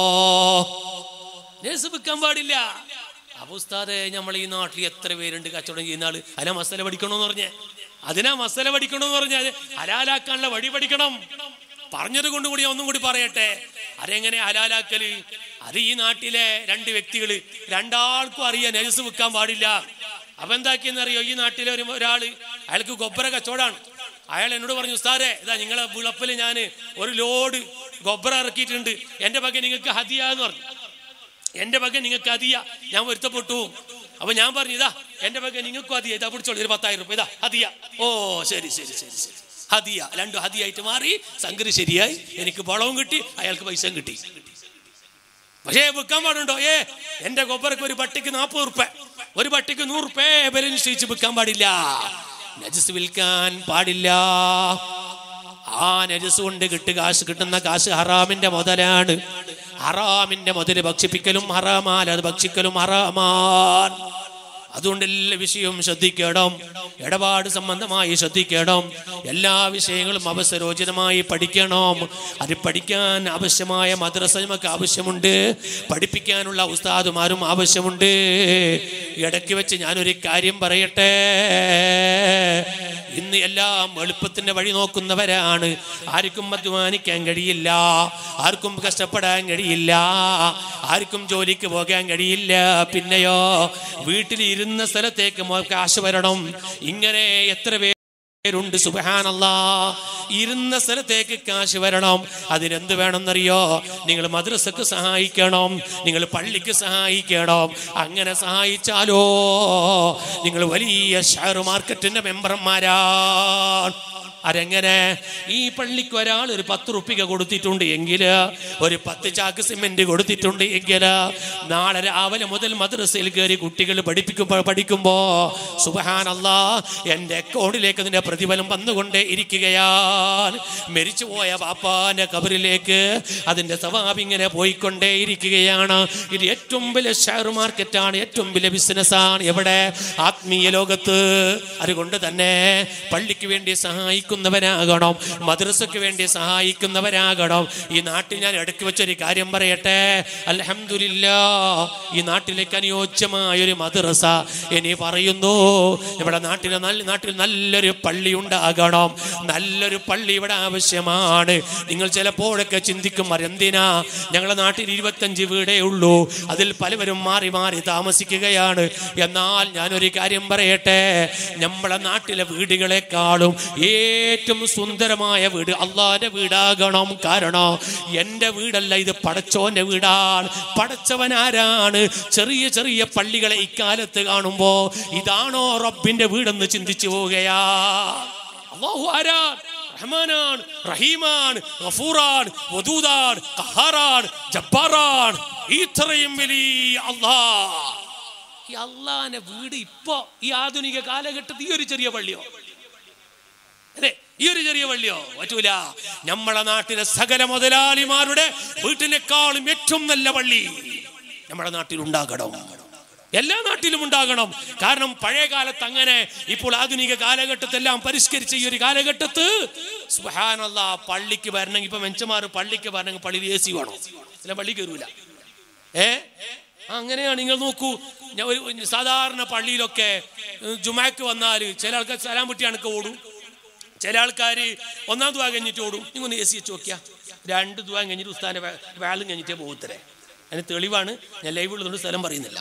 നജസ് വിൽക്കാൻ പാടില്ല അപ്പൊ ഉസ്താദെ നമ്മൾ ഈ നാട്ടിൽ എത്ര പേരുണ്ട് കച്ചവടം ചെയ്യുന്ന ആള് അല്ല മസാല പഠിക്കണോന്ന് പറഞ്ഞേ അതിനാ മസല പഠിക്കണമെന്ന് പറഞ്ഞാൽ ഹലാലാക്കാനുള്ള വഴി പഠിക്കണം പറഞ്ഞത് കൊണ്ട് കൂടി ഞാൻ ഒന്നും കൂടി പറയട്ടെ അതെങ്ങനെ ഹലാലാക്കല് അത് ഈ നാട്ടിലെ രണ്ട് വ്യക്തികൾ രണ്ടാൾക്കും അറിയാൻ നജസ് വിൽക്കാൻ പാടില്ല അപ്പൊ എന്താക്കിയെന്നറിയോ ഈ നാട്ടിലെ ഒരു ഒരാള് അയാൾക്ക് ഗൊബ്ബര കച്ചവടാണ് അയാൾ എന്നോട് പറഞ്ഞു ഉസ്താരെ ഇതാ നിങ്ങളെ വിളപ്പിൽ ഞാൻ ഒരു ലോഡ് ഗൊബ്ബര ഇറക്കിയിട്ടുണ്ട് എൻ്റെ പകൽ നിങ്ങൾക്ക് ഹദിയ എന്ന് പറഞ്ഞു എൻ്റെ പകൽ നിങ്ങൾക്ക് ഹദിയ ഞാൻ പൊരുത്തപ്പെട്ടു അപ്പൊ ഞാൻ പറഞ്ഞു ഇതാ എൻ്റെ പകൽ നിങ്ങൾക്കും ഹദിയ ഇതാ പിടിച്ചോളൂ ഒരു പത്തായിരം രൂപ ഇതാ ഹദിയ ഓ ശരി ശരി ശരി ശരി ഹദിയ രണ്ടു ഹദിയായിട്ട് മാറി സംഗതി ശരിയായി എനിക്ക് വളവും കിട്ടി അയാൾക്ക് പൈസയും കിട്ടി പക്ഷേ വിൽക്കാൻ പാടുണ്ടോ ഏ എന്റെ കൊപ്പറക്ക് ഒരു പട്ടിക്ക് നാൽപ്പത് ഉറുപ്പ ഒരു പട്ടിക്ക് നൂറ് ഉറുപ്പ വില നിശ്ചയിച്ച് വിൽക്കാൻ പാടില്ല നജസ് വിൽക്കാൻ പാടില്ല ആ നജസ് കൊണ്ട് കിട്ട് കാശ് കിട്ടുന്ന കാശ് ഹറാമിന്റെ മുതലാണ് ഹറാമിന്റെ മുതല് ഭക്ഷിപ്പിക്കലും ഹറാമാൽ അത് ഭക്ഷിക്കലും ഹറാമാൻ അതുകൊണ്ട് എല്ലാ വിഷയവും ശ്രദ്ധിക്കണം ഇടപാട് സംബന്ധമായി ശ്രദ്ധിക്കണം എല്ലാ വിഷയങ്ങളും അവസരോചിതമായി പഠിക്കണം അത് പഠിക്കാൻ ആവശ്യമായ മദ്രസ നമുക്ക് ആവശ്യമുണ്ട് പഠിപ്പിക്കാനുള്ള ഉസ്താദുമാരും ആവശ്യമുണ്ട് ഇടയ്ക്ക് വെച്ച് ഞാനൊരു കാര്യം പറയട്ടെ ഇന്ന് എല്ലാം എളുപ്പത്തിന്റെ വഴി നോക്കുന്നവരാണ് ആർക്കും അധ്വാനിക്കാൻ കഴിയില്ല ആർക്കും കഷ്ടപ്പെടാൻ കഴിയില്ല ആർക്കും ജോലിക്ക് പോകാൻ കഴിയില്ല പിന്നെയോ വീട്ടിൽ ഇരുന്ന സ്ഥലത്തേക്ക് മോ- കാശ് വരണം ഇങ്ങനെ എത്ര പേരുണ്ട് സുബഹാനല്ലാ ഇരുന്ന സ്ഥലത്തേക്ക് കാശ് വരണം അതിനെന്ത് വേണമെന്നറിയോ നിങ്ങൾ മദ്രസക്ക് സഹായിക്കണം നിങ്ങൾ പള്ളിക്ക് സഹായിക്കണം അങ്ങനെ സഹായിച്ചാലോ നിങ്ങൾ വലിയ ഷെയർ മാർക്കറ്റിന്റെ മെമ്പർമാരാണ് അരെങ്ങനെ ഈ പള്ളിക്ക് ഒരാൾ ഒരു പത്ത് റുപ്പിക കൊടുത്തിട്ടുണ്ട് എങ്കിൽ ഒരു പത്ത് ചാക്ക് സിമെന്റ് കൊടുത്തിട്ടുണ്ട് എങ്കിൽ നാളെ രാവിലെ മുതൽ മദ്രസയിൽ കയറി കുട്ടികൾ പഠിപ്പിക്കുമ്പോൾ പഠിക്കുമ്പോ സുബഹാനല്ലാ എൻ്റെ അക്കൗണ്ടിലേക്ക് അതിൻ്റെ പ്രതിഫലം വന്നുകൊണ്ടേ ഇരിക്കുകയാണ് മരിച്ചുപോയ പാപ്പാന്റെ കബറിലേക്ക് അതിൻ്റെ സവാബ് ഇങ്ങനെ പോയിക്കൊണ്ടേ ഇരിക്കുകയാണ് ഇത് ഏറ്റവും വലിയ ഷെയർ മാർക്കറ്റാണ് ഏറ്റവും വലിയ ബിസിനസ്സാണ് എവിടെ ആത്മീയ ലോകത്ത് അതുകൊണ്ട് തന്നെ പള്ളിക്ക് വേണ്ടി സഹായിക്കുന്നവരാകണം മദ്രസക്ക് വേണ്ടി സഹായിക്കുന്നവരാകണം ഈ നാട്ടിൽ ഞാൻ ഇടയ്ക്ക് വെച്ചൊരു കാര്യം പറയട്ടെ അൽഹംദുലില്ല ഈ നാട്ടിലേക്ക് അനുയോജ്യമായ ഒരു മദ്രസ ഇനി പറയുന്നു ഇവിടെ നാട്ടിലെ നല്ല നാട്ടിൽ നല്ലൊരു പള്ളി ഉണ്ടാകണം നല്ലൊരു പള്ളി ഇവിടെ ആവശ്യമാണ് നിങ്ങൾ ചിലപ്പോഴൊക്കെ ചിന്തിക്കും എന്തിനാ ഞങ്ങളുടെ നാട്ടിൽ ഇരുപത്തഞ്ച് വീടേ ഉള്ളൂ അതിൽ പലവരും മാറി മാറി താമസിക്കുകയാണ് എന്നാൽ ഞാനൊരു കാര്യം പറയട്ടെ നമ്മളെ നാട്ടിലെ വീടുകളെക്കാളും ഏറ്റവും സുന്ദരമായ വീട് അള്ളാന്റെ വീടാകണം കാരണം എൻ്റെ വീടല്ല ഇത് പടച്ചോന്റെ വീടാണ് പടച്ചവൻ ആരാണ് ചെറിയ ചെറിയ പള്ളികളെ ഇക്കാലത്ത് കാണുമ്പോ ഇതാണോ റബ്ബിന്റെ വീടെന്ന് ചിന്തിച്ചു പോവുകയാ അള്ളാഹു ആരാൻ റഹ്മാനാണ് റഹീമാണ് ഗഫൂറാണ് വദൂദാണ് ഖഹാറാണ് ജബ്ബാറാണ് ഇത്രയും വലിയ അള്ളാ ഈ അള്ളാന്റെ വീട് ഇപ്പോ ഈ ആധുനിക കാലഘട്ടത്തിൽ ഈ ഒരു ചെറിയ പള്ളിയോ അതെ ഈ ഒരു ചെറിയ പള്ളിയോ പറ്റൂല നമ്മളെ നാട്ടിലെ സകല മുതലാളിമാരുടെ വീട്ടിനേക്കാളും ഏറ്റവും നല്ല പള്ളി നമ്മുടെ നാട്ടിൽ ഉണ്ടാകണം എല്ലാ നാട്ടിലും ഉണ്ടാകണം കാരണം പഴയ കാലത്ത് അങ്ങനെ ഇപ്പോൾ ആധുനിക കാലഘട്ടത്തെല്ലാം പരിഷ്കരിച്ച ഈ ഒരു കാലഘട്ടത്ത് സുഹാനല്ല പള്ളിക്ക് വരണമെങ്കിൽ ഇപ്പൊ മെച്ചമാർ പള്ളിക്ക് വരണമെങ്കിൽ പള്ളിയിൽ എ സി വേണം ചില പള്ളി കയറൂല ഏ അങ്ങനെയാണ് നിങ്ങൾ നോക്കൂ ഞാൻ ഒരു ഒരു സാധാരണ പള്ളിയിലൊക്കെ ഉം, ജുമാക്ക് വന്നാൽ ചില ആൾക്കാർ സലാം വിട്ടിയാണൊക്കെ ഓടും ചില ആൾക്കാർ ഒന്നാം ദുവാ കഴിഞ്ഞിട്ട് ഓടും നിങ്ങൾ എ സി വെച്ച് നോക്കിയാ രണ്ട് ദുവാ കഴിഞ്ഞിട്ട് ഉസ്താനെ വേളും കഴിഞ്ഞിട്ടേ പോകത്തരേ അതിന് തെളിവാണ് ഞാൻ ലൈവ് ഉള്ളതുകൊണ്ട് സ്ഥലം പറയുന്നില്ല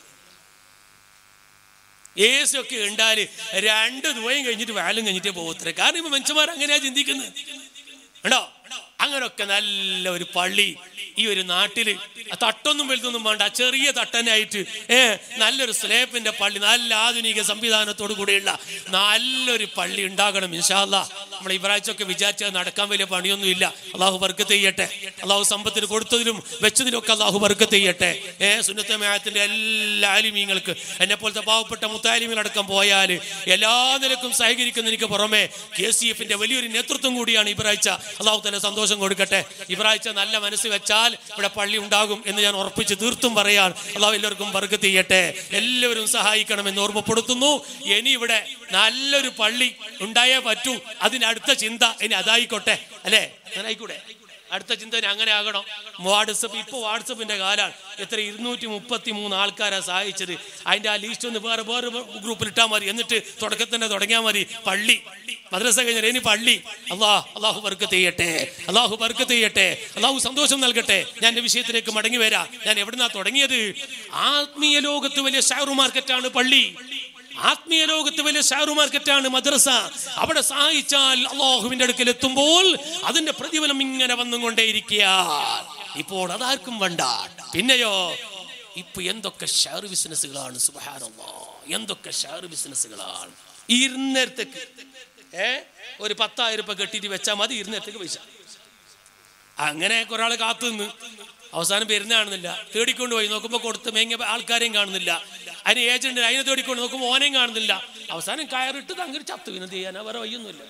എ സി ഒക്കെ ഉണ്ടാല് രണ്ട് ദുവയും കഴിഞ്ഞിട്ട് വേലും കഴിഞ്ഞിട്ടേ പോകത്തരേ കാരണം ഇപ്പൊ മനുഷ്യന്മാർ അങ്ങനെയാ ചിന്തിക്കുന്നത് ഉണ്ടോ അങ്ങനൊക്കെ നല്ല ഒരു പള്ളി ഈ ഒരു നാട്ടില് ആ തട്ടൊന്നും വലുതൊന്നും വേണ്ട ചെറിയ തട്ടനായിട്ട് ഏ നല്ലൊരു സ്ലേപ്പിന്റെ പള്ളി നല്ല ആധുനിക സംവിധാനത്തോടു കൂടിയുള്ള നല്ലൊരു പള്ളി ഉണ്ടാകണം ഇൻഷാല്ല നമ്മൾ ഇബ്രാഹിച്ചൊക്കെ വിചാരിച്ചത് നടക്കാൻ വലിയ പണിയൊന്നുമില്ല അള്ളാഹു ബർക്കത്ത് ചെയ്യട്ടെ അള്ളാഹു സമ്പത്തിന് കൊടുത്തതിലും വെച്ചതിലും ഒക്കെ അള്ളാഹു ബർക്കത്ത് ചെയ്യട്ടെ ഏ സുന്നത്തമയത്തിന്റെ എല്ലാ ആലിമീങ്ങൾക്ക് എന്നെ പോലത്തെ പാവപ്പെട്ട മുത്താലിമീങ്ങളടക്കം പോയാൽ എല്ലാ നിലക്കും സഹകരിക്കുന്നതിന് പുറമെ കെ സി എഫിന്റെ വലിയൊരു നേതൃത്വം കൂടിയാണ് ഇബ്രാഹിച്ച അള്ളാഹു തന്നെ സന്തോഷം കൊടുക്കട്ടെ ഇബ്രാഹിച്ച നല്ല മനസ്സ് വെച്ചാൽ ഇവിടെ പള്ളി ഉണ്ടാകും എന്ന് ഞാൻ ഉറപ്പിച്ച് തീർത്തും പറയാൻ അള്ളാഹു എല്ലാവർക്കും ബർക്കത്ത് ചെയ്യട്ടെ എല്ലാവരും സഹായിക്കണമെന്ന് ഓർമ്മപ്പെടുത്തുന്നു ഇനി ഇവിടെ നല്ലൊരു പള്ളി ഉണ്ടായേ പറ്റൂ അതിനടുത്ത ചിന്ത ഇനി അതായിക്കോട്ടെ അല്ലേ അങ്ങനെ ആയിക്കൂടെ അടുത്ത ചിന്തന അങ്ങനെ ആകണം വാട്സപ്പ് ഇപ്പോൾ വാട്സപ്പിന്റെ കാലാണ് എത്ര ഇരുന്നൂറ്റി മുപ്പത്തി മൂന്ന് ആൾക്കാരെ സഹായിച്ചത് അതിന്റെ ആ ലിസ്റ്റ് ഒന്ന് വേറെ വേറെ ഗ്രൂപ്പിൽ ഇട്ടാൽ മതി എന്നിട്ട് തുടക്കത്തിൽ തന്നെ തുടങ്ങിയാൽ മതി പള്ളി മദ്രസ കഴിഞ്ഞാൽ ഇനി പള്ളി അള്ളാഹ് അള്ളാഹു ബർക്കത്ത് ചെയ്യട്ടെ അള്ളാഹു ബർക്കത്ത് ചെയ്യട്ടെ അള്ളാഹു സന്തോഷം നൽകട്ടെ ഞാൻ എൻ്റെ വിഷയത്തിലേക്ക് മടങ്ങി വരാം ഞാൻ എവിടുന്നാ തുടങ്ങിയത് ആത്മീയ ലോകത്ത് വലിയ ഷെയർ മാർക്കറ്റാണ് പള്ളി ആത്മീയ ലോകത്ത് വലിയ ഷെയർ മാർക്കറ്റാണ് മദ്രസ അവിടെ സഹായിച്ചാൽ അള്ളാഹുവിന്റെ അടുക്കൽ എത്തുമ്പോൾ അതിന്റെ പ്രതിഫലം ഇങ്ങനെ വന്നുകൊണ്ടേയിരിക്കുക ഇപ്പോൾ അതാർക്കും വേണ്ട പിന്നെയോ ഇപ്പൊ എന്തൊക്കെ ഷെയർ ബിസിനസ്സുകളാണ് സുബഹാനല്ലാ എന്തൊക്കെ ഷെയർ ബിസിനസ്സുകളാണ് ഇരുന്നേരത്തേക്ക് ഏ ഒരു പത്തായിരം രൂപ കെട്ടിയിട്ട് വെച്ചാൽ മതി ഇരുന്നേരത്തേക്ക് പൈസ അങ്ങനെ ഒരാൾ കാത്തു നിന്ന് അവസാനം പെരുന്ന കാണുന്നില്ല തേടിക്കൊണ്ട് പോയി നോക്കുമ്പോൾ കൊടുത്ത് മേങ്ങ ആൾക്കാരെയും കാണുന്നില്ല അതിന് ഏജന്റ് അതിനെ തേടിക്കൊണ്ട് നോക്കുമ്പോൾ ഓനെയും കാണുന്നില്ല അവസാനം കയറിട്ട് അങ്ങനെ ചത്തു പിന്നെ ചെയ്യാനാ വേറെ വയ്യൊന്നുമില്ല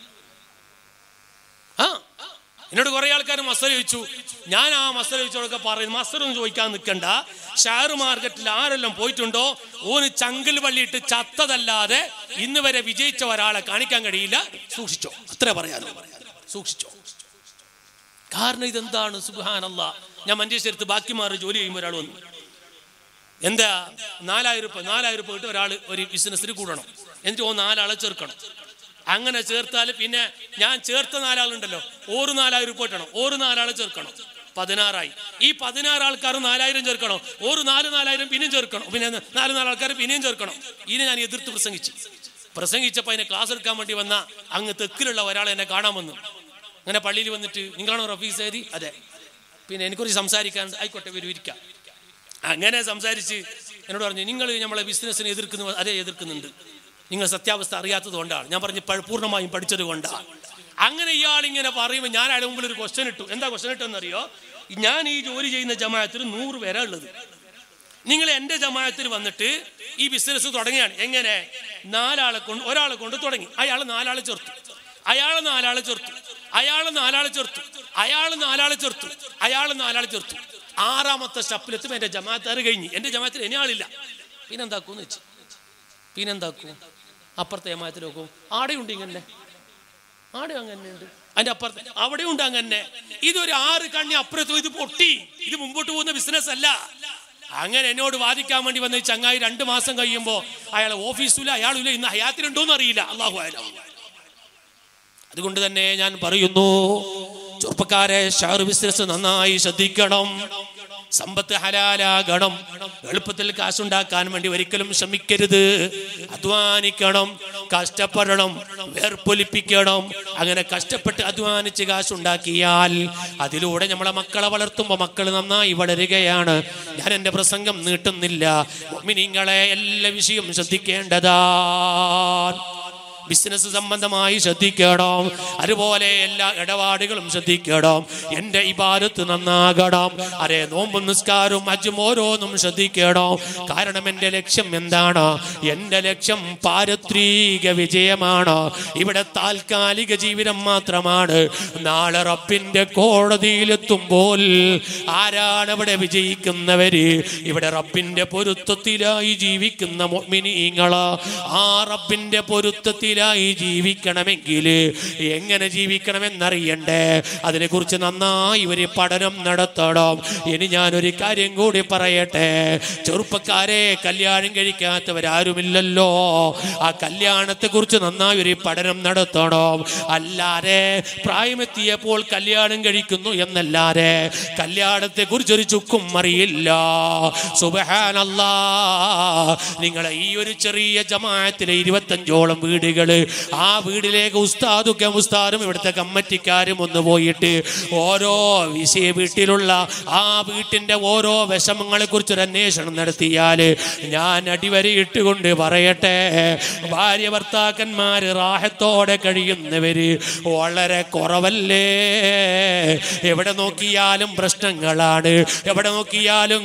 ആ എന്നോട് കുറെ ആൾക്കാർ മസല ചോദിച്ചു ഞാൻ ആ മസല ചോദിച്ചവരൊക്കെ പറയുന്നു മസലൊന്നും ചോദിക്കാൻ നിൽക്കണ്ട ഷെയർ മാർക്കറ്റിൽ ആരെല്ലാം പോയിട്ടുണ്ടോ ഓന് ചങ്കൽ വള്ളിയിട്ട് ചത്തതല്ലാതെ ഇന്ന് വരെ വിജയിച്ച ഒരാളെ കാണിക്കാൻ കഴിയില്ല സൂക്ഷിച്ചോ അത്രേ പറയാനോ സൂക്ഷിച്ചോ കാരണം ഇതെന്താണ് സുബാനല്ല ഞാൻ മഞ്ചേശ്വരത്ത് ബാക്കി മാറി ജോലി ചെയ്യുമ്പോൾ ഒരാൾ വന്നു എന്താ നാലായിരം രൂപ നാലായിരം രൂപ ഇട്ട് ഒരാൾ ഒരു ബിസിനസ്സിൽ കൂടണം എന്നിട്ട് ഓ നാലാളെ ചേർക്കണം അങ്ങനെ ചേർത്താൽ പിന്നെ ഞാൻ ചേർത്ത നാലാളുണ്ടല്ലോ ഓറ് നാലായിരം രൂപ ഇട്ടണം ഓറ് നാലാളെ ചേർക്കണം പതിനാറായി ഈ പതിനാറ് ആൾക്കാർ നാലായിരം ചേർക്കണം ഓറ് നാല് നാലായിരം പിന്നെയും ചേർക്കണം പിന്നെ നാല് നാല് ആൾക്കാർ പിന്നെയും ചേർക്കണം ഇതിനെ ഞാൻ എതിർത്ത് പ്രസംഗിച്ചു പ്രസംഗിച്ചപ്പോൾ അതിനെ ക്ലാസ് എടുക്കാൻ വേണ്ടി വന്ന അങ്ങ് തെക്കിലുള്ള ഒരാൾ എന്നെ കാണാൻ വന്നു അങ്ങനെ പള്ളിയിൽ വന്നിട്ട് നിങ്ങളാണോ റഫീസ് ഏരി അതെ പിന്നെ എനിക്കൊരു സംസാരിക്കാൻ ആയിക്കോട്ടെ വരും ഇരിക്കാം അങ്ങനെ സംസാരിച്ച് എന്നോട് പറഞ്ഞു നിങ്ങൾ നമ്മളെ ബിസിനസ്സിനെ എതിർക്കുന്നു അതേ എതിർക്കുന്നുണ്ട് നിങ്ങൾ സത്യാവസ്ഥ അറിയാത്തത് കൊണ്ടാണ് ഞാൻ പറഞ്ഞു പ- പൂർണ്ണമായും പഠിച്ചത് കൊണ്ടാണ് അങ്ങനെ ഇയാൾ ഇങ്ങനെ പറയുമ്പോൾ ഞാൻ അയാളുടെ മുമ്പിൽ ഒരു ക്വസ്റ്റ്യൻ ഇട്ടു എന്താ ക്വസ്റ്റ്യൻ ഇട്ടെന്നറിയോ ഞാൻ ഈ ജോലി ചെയ്യുന്ന ജമാഅത്തിൽ നൂറ് പേരാ ഉള്ളത് നിങ്ങൾ എൻ്റെ ജമാഅത്തിൽ വന്നിട്ട് ഈ ബിസിനസ് തുടങ്ങിയാണ് എങ്ങനെ നാലാളെ കൊണ്ട് ഒരാളെ കൊണ്ട് തുടങ്ങി അയാൾ നാലാളെ ചേർത്തു അയാൾ നാലാളെ ചേർത്തു അയാൾ നാലാളെ ചേർത്തു അയാൾ നാലാളെ ചേർത്തു അയാൾ നാലാളെ ചേർത്തു ആറാമത്തെ സ്റ്റെപ്പിലെത്തുമ്പോൾ എൻ്റെ ജമാഅത്താറ് കഴിഞ്ഞ് എൻ്റെ ജമാഅത്തിൽ ഇനി ആളില്ല പിന്നെന്താക്കൂന്ന് വെച്ചു പിന്നെന്താക്കും അപ്പുറത്തെ ജമാഅത്തിൽ നോക്കും ആടെയുണ്ട് ഇങ്ങനെ ആടെ അങ്ങനെ ഉണ്ട് അതിന്റെ അപ്പുറത്ത് അവിടെ ഉണ്ട് അങ്ങനെ ഇതൊരു ആറ് കണ്ണി അപ്പുറത്തും ഇത് പൊട്ടി ഇത് മുമ്പോട്ട് പോകുന്ന ബിസിനസ് അല്ല അങ്ങനെ എന്നോട് വാദിക്കാൻ വേണ്ടി വന്ന ഈ ചങ്ങായി രണ്ട് മാസം കഴിയുമ്പോൾ അയാളെ ഓഫീസില്ല അയാളില്ല ഇന്ന് ഹയാത്തിലുണ്ടോന്ന് അറിയില്ല അള്ളാഹു ആയാലും അതുകൊണ്ട് തന്നെ ഞാൻ പറയുന്നു ചെറുപ്പക്കാരെ ഷെയർ ബിസിനസ് നന്നായി ശ്രദ്ധിക്കണം സമ്പത്ത് ഹലാലാകണം എളുപ്പത്തിൽ കാശുണ്ടാക്കാൻ വേണ്ടി ഒരിക്കലും ശ്രമിക്കരുത് അധ്വാനിക്കണം കഷ്ടപ്പെടണം വേർപ്പൊലിപ്പിക്കണം അങ്ങനെ കഷ്ടപ്പെട്ട് അധ്വാനിച്ച് കാശുണ്ടാക്കിയാൽ അതിലൂടെ നമ്മളെ മക്കളെ വളർത്തുമ്പോൾ മക്കൾ നന്നായി വളരുകയാണ് ഞാൻ എൻ്റെ പ്രസംഗം നീട്ടുന്നില്ല നിങ്ങളെ എല്ലാ വിഷയം ശ്രദ്ധിക്കേണ്ടതാ ബിസിനസ് സംബന്ധമായി ശ്രദ്ധിക്കണം അതുപോലെ എല്ലാ ഇടപാടുകളും ശ്രദ്ധിക്കണം എൻ്റെ ഇബാദത്ത് നന്നാകണം അരെ നോമ്പും നിസ്കാരവും അജും ഓരോന്നും ശ്രദ്ധിക്കണം കാരണം എൻ്റെ ലക്ഷ്യം എന്താണ് എൻ്റെ ലക്ഷ്യം പാരത്രിക വിജയമാണ് ഇവിടെ താൽക്കാലിക ജീവിതം മാത്രമാണ് നാളെ റബ്ബിൻ്റെ കോടതിയിലെത്തുമ്പോൾ ആരാണ് ഇവിടെ വിജയിക്കുന്നവര് ഇവിടെ റബ്ബിൻ്റെ പൊരുത്തത്തിലായി ജീവിക്കുന്ന മുഅ്മിനീങ്ങള് ആ റബ്ബിൻ്റെ പൊരുത്തത്തിലായി ജീവിക്കണമെങ്കിൽ എങ്ങനെ ജീവിക്കണമെന്നറിയണ്ടേ അതിനെക്കുറിച്ച് നന്നായി ഒരു പഠനം നടത്തണം ഇനി ഞാനൊരു കാര്യം കൂടി പറയട്ടെ ചെറുപ്പക്കാരെ കല്യാണം കഴിക്കാത്തവരാരുമില്ലല്ലോ ആ കല്യാണത്തെ കുറിച്ച് നന്നായി ഒരു പഠനം നടത്തണം അല്ലാതെ പ്രായമെത്തിയപ്പോൾ കല്യാണം കഴിക്കുന്നു എന്നല്ലാതെ കല്യാണത്തെ കുറിച്ചൊരു ചുക്കും അറിയില്ല സുബഹാനല്ലാ നിങ്ങളെ ഈ ഒരു ചെറിയ ജമാഅത്തിലെ ഇരുപത്തഞ്ചോളം വീടുകൾ ആ വീടിലേക്ക് ഉസ്താദുക്കെ ഉസ്താദും ഇവിടുത്തെ കമ്മറ്റിക്കാരും ഒന്ന് പോയിട്ട് ഓരോ വിഷയ വീട്ടിലുള്ള ആ വീട്ടിന്റെ ഓരോ വിഷമങ്ങളെ കുറിച്ചൊരു അന്വേഷണം നടത്തിയാൽ ഞാൻ അടിവരയിട്ടുകൊണ്ട് പറയട്ടെ ഭാര്യ ഭർത്താക്കന്മാര് റാഹത്തോടെ കഴിയുന്നവര് വളരെ കുറവല്ലേ എവിടെ നോക്കിയാലും പ്രശ്നങ്ങളാണ് എവിടെ നോക്കിയാലും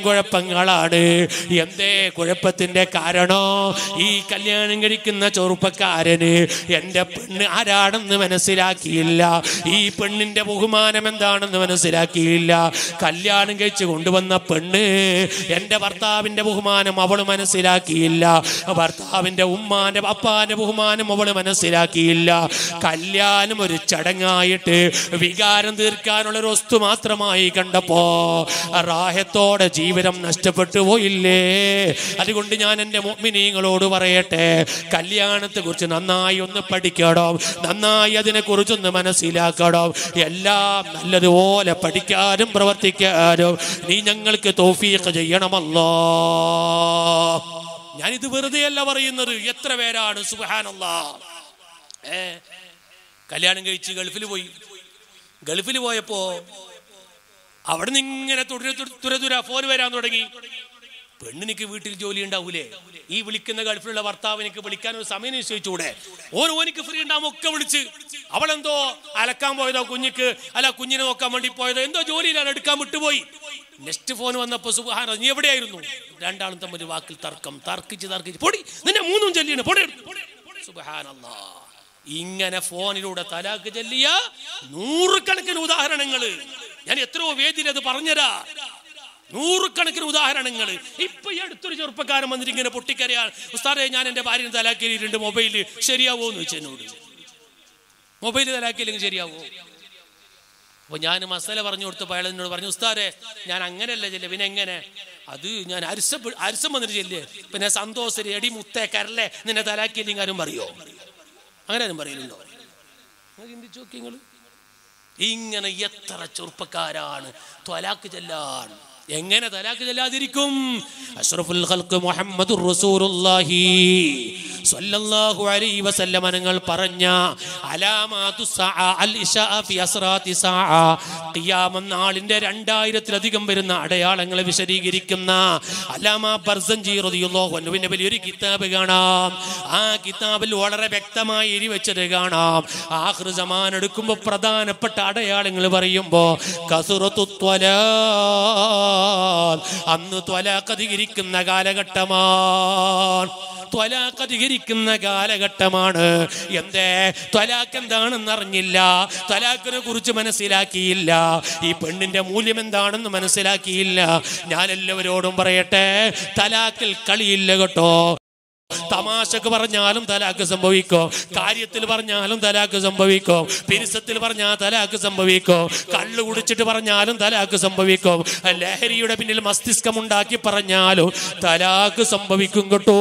കുഴപ്പങ്ങളാണ് എന്തേ കുഴപ്പത്തിന്റെ കാരണം ഈ കല്യാണം കഴിക്കുന്ന ചെറുപ്പക്കാരന് പെണ്ണ് എൻ്റെ പെണ്ണ് ആരാണെന്ന് മനസ്സിലാക്കിയില്ല ഈ പെണ്ണിന്റെ ബഹുമാനം എന്താണെന്ന് മനസ്സിലാക്കിയില്ല കല്യാണം കഴിച്ച് കൊണ്ടുവന്ന പെണ്ണ് എൻ്റെ ഭർത്താവിൻ്റെ ബഹുമാനം അവൾ മനസ്സിലാക്കിയില്ല ഭർത്താവിൻ്റെ ഉമ്മാന്റെ അപ്പാന്റെ ബഹുമാനം അവൾ മനസ്സിലാക്കിയില്ല കല്യാണം ഒരു ചടങ്ങായിട്ട് വികാരം തീർക്കാനുള്ള ഒരു വസ്തു മാത്രമായി കണ്ടപ്പോ റാഹത്തോടെ ജീവിതം നഷ്ടപ്പെട്ടു പോയില്ലേ അതുകൊണ്ട് ഞാൻ എൻ്റെ മോമിനീങ്ങളോട് പറയട്ടെ കല്യാണത്തെ കുറിച്ച് നന്നായി ഒന്ന് പഠിക്കണം നന്നായി അതിനെ കുറിച്ചൊന്ന് മനസ്സിലാക്കണം എല്ലാം നല്ലതുപോലെ പഠിക്കാനും പ്രവർത്തിക്കാനും നീ ഞങ്ങൾക്ക് തോഫീക്ക് ചെയ്യണമല്ലോ ഞാനിത് വെറുതെ അല്ല പറയുന്നത് എത്ര പേരാണ് സുബാനല്ലാ ഏ കല്യാണം കഴിച്ച് ഗൾഫിൽ പോയി ഗൾഫിൽ പോയപ്പോ അവിടെ നിന്ന് ഇങ്ങനെ തുടരെ തുര തുര ഫോൺ വരാൻ തുടങ്ങി പെണ്ണിനിക്ക് വീട്ടിൽ ജോലി ഉണ്ടാവൂലേ ഈ വിളിക്കുന്ന ഗൾഫിലുള്ള ഭർത്താവിനിക്ക് വിളിക്കാൻ ഒരു സമയം നിശ്ചയിച്ചൂടെ ഓരോ ഓനിക്ക് ഫ്രീ ഉണ്ടാകുമ്പോൾ ഒക്കെ വിളിച്ച് അവളെന്തോ അലക്കാൻ പോയതോ കുഞ്ഞിക്ക് അല്ല കുഞ്ഞിനെ നോക്കാൻ വേണ്ടി പോയതോ എന്തോ ജോലിയിലാണ് എടുക്കാൻ വിട്ടുപോയി നെക്സ്റ്റ് ഫോൺ വന്നപ്പോ സുബാന നീ എവിടെയായിരുന്നു രണ്ടാളും തമ്മിൽ വാക്കിൽ തർക്കം തർക്കിച്ച് തർക്കിച്ച് പൊടി നിന്നെ മൂന്നും ചൊല്ലിയാണ് പൊടി സുബാനല്ലാ ഇങ്ങനെ ഫോണിലൂടെ തലാക്ക് ചൊല്ലിയ നൂറുകണക്കിന് ഉദാഹരണങ്ങൾ ഞാൻ എത്രയോ വേദിയിൽ അത് പറഞ്ഞരാ നൂറുകണക്കിന് ഉദാഹരണങ്ങൾ ഇപ്പൊ ഈ അടുത്തൊരു ചെറുപ്പക്കാരൻ വന്നിട്ട് ഇങ്ങനെ പൊട്ടിക്കരയാൽ ഉസ്താദെ ഞാൻ എന്റെ ഭാര്യനെ തലാക്കിയിട്ടുണ്ട് മൊബൈല് ശരിയാവോ എന്ന് വെച്ചു എന്നോട് മൊബൈൽ തലാക്കിയില്ലെങ്കിൽ ശരിയാവോ അപ്പൊ ഞാൻ മസാല പറഞ്ഞു കൊടുത്ത അയാൾ എന്നോട് പറഞ്ഞു ഉസ്താദെ ഞാൻ അങ്ങനെയല്ല ചെല്ലേ പിന്നെ എങ്ങനെ അത് ഞാൻ അരിസം അരിസം വന്നിട്ട് ചെല്ലേ പിന്നെ സന്തോഷ് എടി മുത്തേ കരല്ലേ നിന്നെ തലാക്കിയില്ലെങ്കിൽ ആരും പറയോ അങ്ങനെ ആരും പറയലുണ്ടോ നിങ്ങൾ ചിന്തിച്ചു നോക്കി നിങ്ങൾ ഇങ്ങനെ എത്ര ചെറുപ്പക്കാരാണ് ത്വലാക്ക് ചെല്ലാൻ എങ്ങനെ തലാക്ക് ചെല്ലാതിരിക്കും അഷ്റഫുൽ ഖൽഖ് മുഹമ്മദുർ റസൂലുള്ളാഹി സ്വല്ലല്ലാഹു അലൈഹി വസല്ലമ നിങ്ങൾ പറഞ്ഞ അലാമാതു സഅ അൽ ഇശാ ഫി അസ്റാത്തി സഅ ഖിയാമം നാളിന്റെ രണ്ടായിരത്തിലധികം വരുന്ന അടയാളങ്ങളെ വിശദീകരിക്കുന്ന അലാമ ബർസൻജി റളിയല്ലാഹു അൻഹുവിന്റെ വലിയൊരു കിതാബ് കാണാം ആ കിതാബിൽ വളരെ വ്യക്തമായി എഴുതി വെച്ചത് കാണാം ആഖിർ സമാൻ എടുക്കുമ്പോൾ പ്രധാനപ്പെട്ട അടയാളങ്ങൾ പറയുമ്പോൾ കസുറത്തു അന്ന് ത്വലാഖ് അധികരിക്കുന്ന കാലഘട്ടമാണ് ത്വലാഖ് അധികരിക്കുന്ന കാലഘട്ടമാണ് എന്തേ ത്വലാഖ് എന്താണെന്ന് അറിഞ്ഞില്ല ത്വലാഖിനെ കുറിച്ച് മനസ്സിലാക്കിയില്ല ഈ പെണ്ണിന്റെ മൂല്യം എന്താണെന്ന് മനസ്സിലാക്കിയില്ല ഞാൻ എല്ലാവരോടും പറയട്ടെ തലാക്കിൽ കളിയില്ല കേട്ടോ തമാശക്ക് പറഞ്ഞാലും തലാക്ക് സംഭവിക്കും കാര്യത്തിൽ പറഞ്ഞാലും തലാക്ക് സംഭവിക്കും പിരിസത്തിൽ പറഞ്ഞാൽ തലാക്ക് സംഭവിക്കും കള്ളു കുടിച്ചിട്ട് പറഞ്ഞാലും തലാക്ക് സംഭവിക്കും ലഹരിയുടെ പിന്നിൽ മസ്തിഷ്കം ഉണ്ടാക്കി പറഞ്ഞാലും തലാക്ക് സംഭവിക്കും കേട്ടോ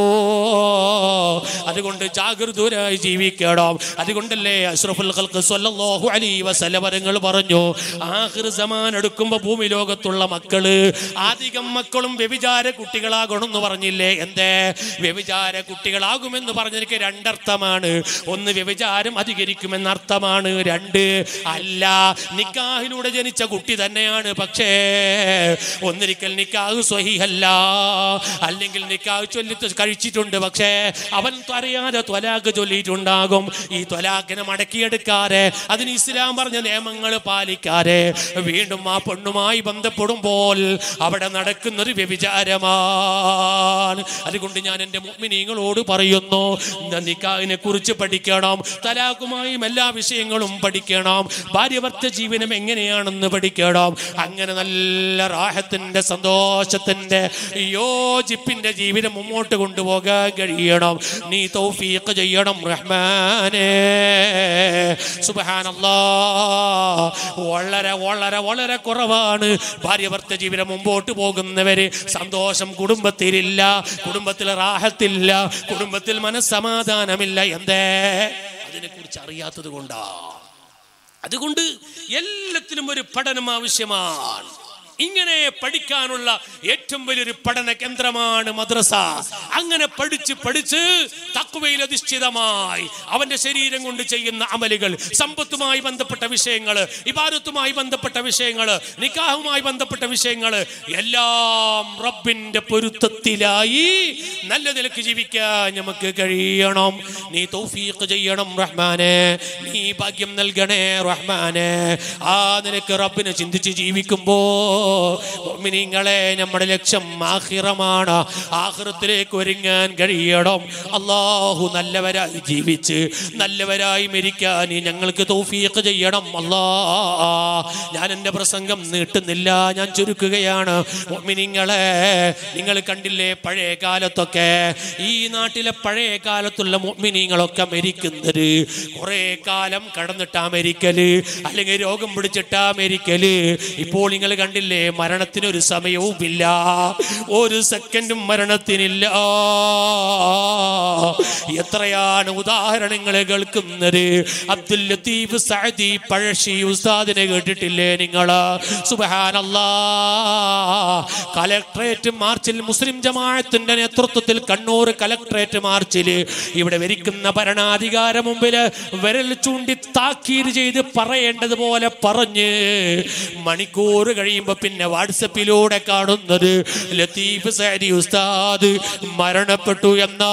അതുകൊണ്ട് ജാഗ്രതരായി ജീവിക്കണം അതുകൊണ്ടല്ലേ അഷ്റഫുൽ ഖൽഖ് സ്വല്ലല്ലാഹു അലൈഹി വസല്ലമരങ്ങൾ പറഞ്ഞു ആഖിർ സമാൻ എടുക്കുമ്പോൾ ഭൂമി ലോകത്തുള്ള മക്കള് അധികം മക്കളും വ്യഭിചാര കുട്ടികളാകണമെന്ന് പറഞ്ഞില്ലേ എന്തേ വ്യഭിചാര കുട്ടികളാകുമെന്ന് പറഞ്ഞതിന് രണ്ടർത്ഥമാണ് ഒന്ന് വ്യഭിചാരം അധികരിക്കുമെന്ന അർത്ഥമാണ് രണ്ട് അല്ല നിക്കാഹിലൂടെ ജനിച്ച കുട്ടി തന്നെയാണ് പക്ഷേ ഒന്നിരിക്കൽ നിക്കാഹ് സ്വഹിഹല്ല അല്ലെങ്കിൽ നിക്കാഹ് ചൊല്ലി കഴിച്ചിട്ടുണ്ട് പക്ഷേ അവൻ അറിയാതെ ത്വലാഖ് ചൊല്ലിയിട്ടുണ്ടാകും ഈ ത്വലാഖിനെ മടക്കിയെടുക്കാതെ അതിന് ഇസ്ലാം പറഞ്ഞ നിയമങ്ങൾ പാലിക്കാതെ വീണ്ടും ആ പെണ്ണുമായി ബന്ധപ്പെടുമ്പോൾ അവിടെ നടക്കുന്നൊരു വ്യഭിചാരമാണ് അതുകൊണ്ട് ഞാൻ എൻ്റെ മുഅ്മിനീങ്ങളോട് പറയുന്നു നിക്കാഹിനെ കുറിച്ച് പഠിക്കണം തലാഖുമായും എല്ലാ വിഷയങ്ങളും പഠിക്കണം ഭാര്യഭർത്ത ജീവനം എങ്ങനെയാണെന്ന് പഠിക്കണം അങ്ങനെ നല്ല റാഹത്തിന്റെ സന്തോഷത്തിന്റെ യോജിപ്പിന്റെ ജീവിതം മുമ്പോട്ട് കൊണ്ടുപോകാൻ കഴിയണം നീ തൗഫീഖ് ചെയ്യണം റഹ്മാനേ സുബ്ഹാനല്ലാ വളരെ വളരെ വളരെ കുറവാണ് ഭാര്യഭർത്ത ജീവിതം മുമ്പോട്ട് പോകുന്നവര് സന്തോഷം കുടുംബത്തിലില്ല കുടുംബത്തിൽ റാഹത്തില്ല കുടുംബത്തിൽ മനസ്സമാധാനമില്ല എന്തേ അതിനെ കുറിച്ച് അറിയാത്തത് കൊണ്ടാ അതുകൊണ്ട് എല്ലാത്തിനും ഒരു പഠനം ആവശ്യമാണ് ഇങ്ങനെ പഠിക്കാനുള്ള ഏറ്റവും വലിയൊരു പഠന കേന്ദ്രമാണ് മദ്രസ അങ്ങനെ പഠിച്ച് പഠിച്ച് തക്കുവയിൽ അധിഷ്ഠിതമായി അവന്റെ ശരീരം കൊണ്ട് ചെയ്യുന്ന അമലുകൾ സമ്പത്തുമായി ബന്ധപ്പെട്ട വിഷയങ്ങൾ ഇബാദത്തുമായി ബന്ധപ്പെട്ട വിഷയങ്ങൾ നിക്കാഹുമായി ബന്ധപ്പെട്ട വിഷയങ്ങൾ എല്ലാം റബ്ബിന്റെ പൊരുത്തത്തിലായി നല്ല നിലക്ക് ജീവിക്കാൻ നമുക്ക് കഴിയണം നീ തൗഫീഖ് ചെയ്യണം റഹ്മാനെ നീ ഭാഗ്യം നൽകണേ റഹ്മാനെ ആ നിനക്ക് റബ്ബിനെ ചിന്തിച്ച് ജീവിക്കുമ്പോ മുഅ്മിനീങ്ങളെ നമ്മുടെ ലക്ഷ്യം ആഖിറമാണ് ആഖിറത്തിലേക്ക് ഒരുങ്ങാൻ കഴിയണം അള്ളാഹു നല്ലവരായി ജീവിച്ച് നല്ലവരായി മരിക്കാൻ നീ ഞങ്ങൾക്ക് തൗഫീഖ് ചെയ്യണം അല്ലാ ഞാൻ എൻ്റെ പ്രസംഗം നീട്ടുന്നില്ല ഞാൻ ചുരുക്കുകയാണ് മുഅ്മിനീങ്ങളെ നിങ്ങൾ കണ്ടില്ലേ പഴയ കാലത്തൊക്കെ ഈ നാട്ടിലെ പഴയ കാലത്തുള്ള മുഅ്മിനീങ്ങളൊക്കെ മരിക്കുന്നത് കുറേ കാലം കടന്നിട്ടാ മരിക്കല് അല്ലെങ്കിൽ രോഗം പിടിച്ചിട്ടാ മരിക്കല് ഇപ്പോൾ നിങ്ങൾ കണ്ടില്ലേ മരണത്തിനൊരു സമയവും ഇല്ല ഒരു സെക്കൻഡും മരണത്തിനില്ല എത്രയാണ് ഉദാഹരണങ്ങൾ കേൾക്കുന്നത് അബ്ദുൽ ലത്തീഫ് സഅദി പഴശ്ശി ഉസ്താദിനെ കേട്ടിട്ടില്ലേ നിങ്ങൾ സുബ്ഹാനല്ലാ കലക്ട്രേറ്റ് മാർച്ചിൽ മുസ്ലിം ജമാഅത്തിന്റെ നേതൃത്വത്തിൽ കണ്ണൂർ കലക്ട്രേറ്റ് മാർച്ചിൽ ഇവിടെ വരിക്കുന്ന ഭരണാധികാര മുമ്പിൽ വിരൽ ചൂണ്ടി താക്കീത് ചെയ്ത് പറയേണ്ടതുപോലെ പറഞ്ഞ് മണിക്കൂർ കഴിയുമ്പോ പിന്നെ വാട്സപ്പിലൂടെ കാണുന്നത് ലത്തീഫ് സഅദി ഉസ്താദ് മരണപ്പെട്ടു എന്നാ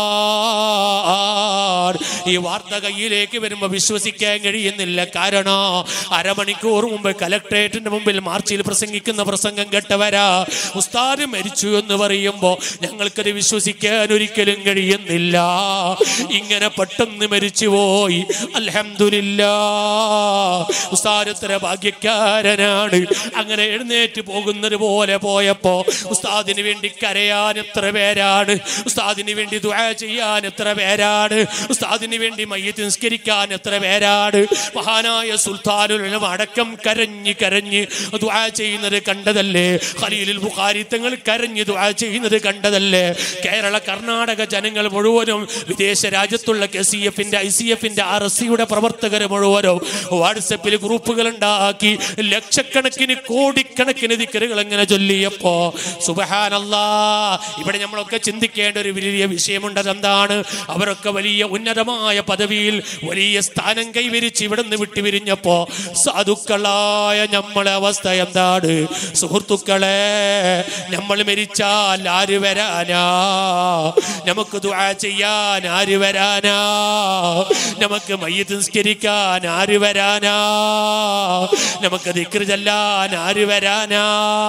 ഈ വാർത്ത കയ്യിലേക്ക് വരുമ്പോ വിശ്വസിക്കാൻ കഴിയുന്നില്ല കാരണം അരമണിക്കൂർ മുമ്പ് കലക്ട്രേറ്റിന്റെ മുമ്പിൽ മാർച്ചിൽ പ്രസംഗിക്കുന്ന പ്രസംഗം കേട്ടവരാ ഉസ്താദ് മരിച്ചു എന്ന് പറയുമ്പോ ഞങ്ങൾക്കത് വിശ്വസിക്കാൻ ഒരിക്കലും കഴിയുന്നില്ല ഇങ്ങനെ പെട്ടെന്ന് മരിച്ചുപോയി അൽഹംദുലില്ലാ ഉസ്താദ് എത്ര ഭാഗ്യക്കാരനാണ് അങ്ങനെ എഴുന്നേറ്റ് പോകുന്നത് പോലെ പോയപ്പോ ഉസ്താദിന് വേണ്ടി കരയാൻ എത്ര പേരാണ് ഉസ്താദിന് വേണ്ടി ദുആ ചെയ്യാൻ എത്ര പേരാണ് ഉസ്താദിന് വേണ്ടി മയ്യത്ത് നിസ്കരിക്കാൻ എത്ര പേരാണ് മഹാനായ സുൽത്താനുൽ ഉലമ അടക്കം കരഞ്ഞ് കരഞ്ഞ് ദുആ ചെയ്യുന്നത് കണ്ടതല്ലേ ഖലീലുൽ ബുഖാരി തങ്ങൾ കരഞ്ഞ് ദുആ ചെയ്യുന്നത് കണ്ടതല്ലേ കേരള കർണാടക ജനങ്ങൾ മുഴുവനും വിദേശ രാജ്യത്തുള്ള കെ സി എഫിന്റെ ഐ സി എഫിന്റെ ആർ എസ് സിയുടെ പ്രവർത്തകർ മുഴുവനും വാട്സപ്പിൽ ഗ്രൂപ്പുകൾ ഉണ്ടാക്കി ലക്ഷക്കണക്കിന് കോടിക്കണക്കിന് ദിക്കറുകൾ എങ്ങനെ ചൊല്ലിയപ്പോ സുബഹാനല്ലാ ഇവിടെ നമ്മളൊക്കെ ചിന്തിക്കേണ്ട ഒരു വലിയ വിഷയമുണ്ട് അതെന്താണ് അവരൊക്കെ വലിയ ഉന്നതമായ പദവിയിൽ വലിയ സ്ഥാനം കൈവരിച്ച് ഇവിടെ നിന്ന് വിട്ടുപിരിഞ്ഞപ്പോ സാധുക്കളായ നമ്മളെ അവസ്ഥ എന്താണ് സുഹൃത്തുക്കളെ നമ്മൾ മരിച്ചാൽ ആര് വരാനാ നമുക്ക് ദുആ ചെയ്യാൻ ആര് വരാനാ നമുക്ക് മയ്യത്ത് നിസ്കരിക്കാൻ ആര് വരാനാ നമുക്ക് ദിക്റ് ചെല്ലാൻ ആര് വരാനാ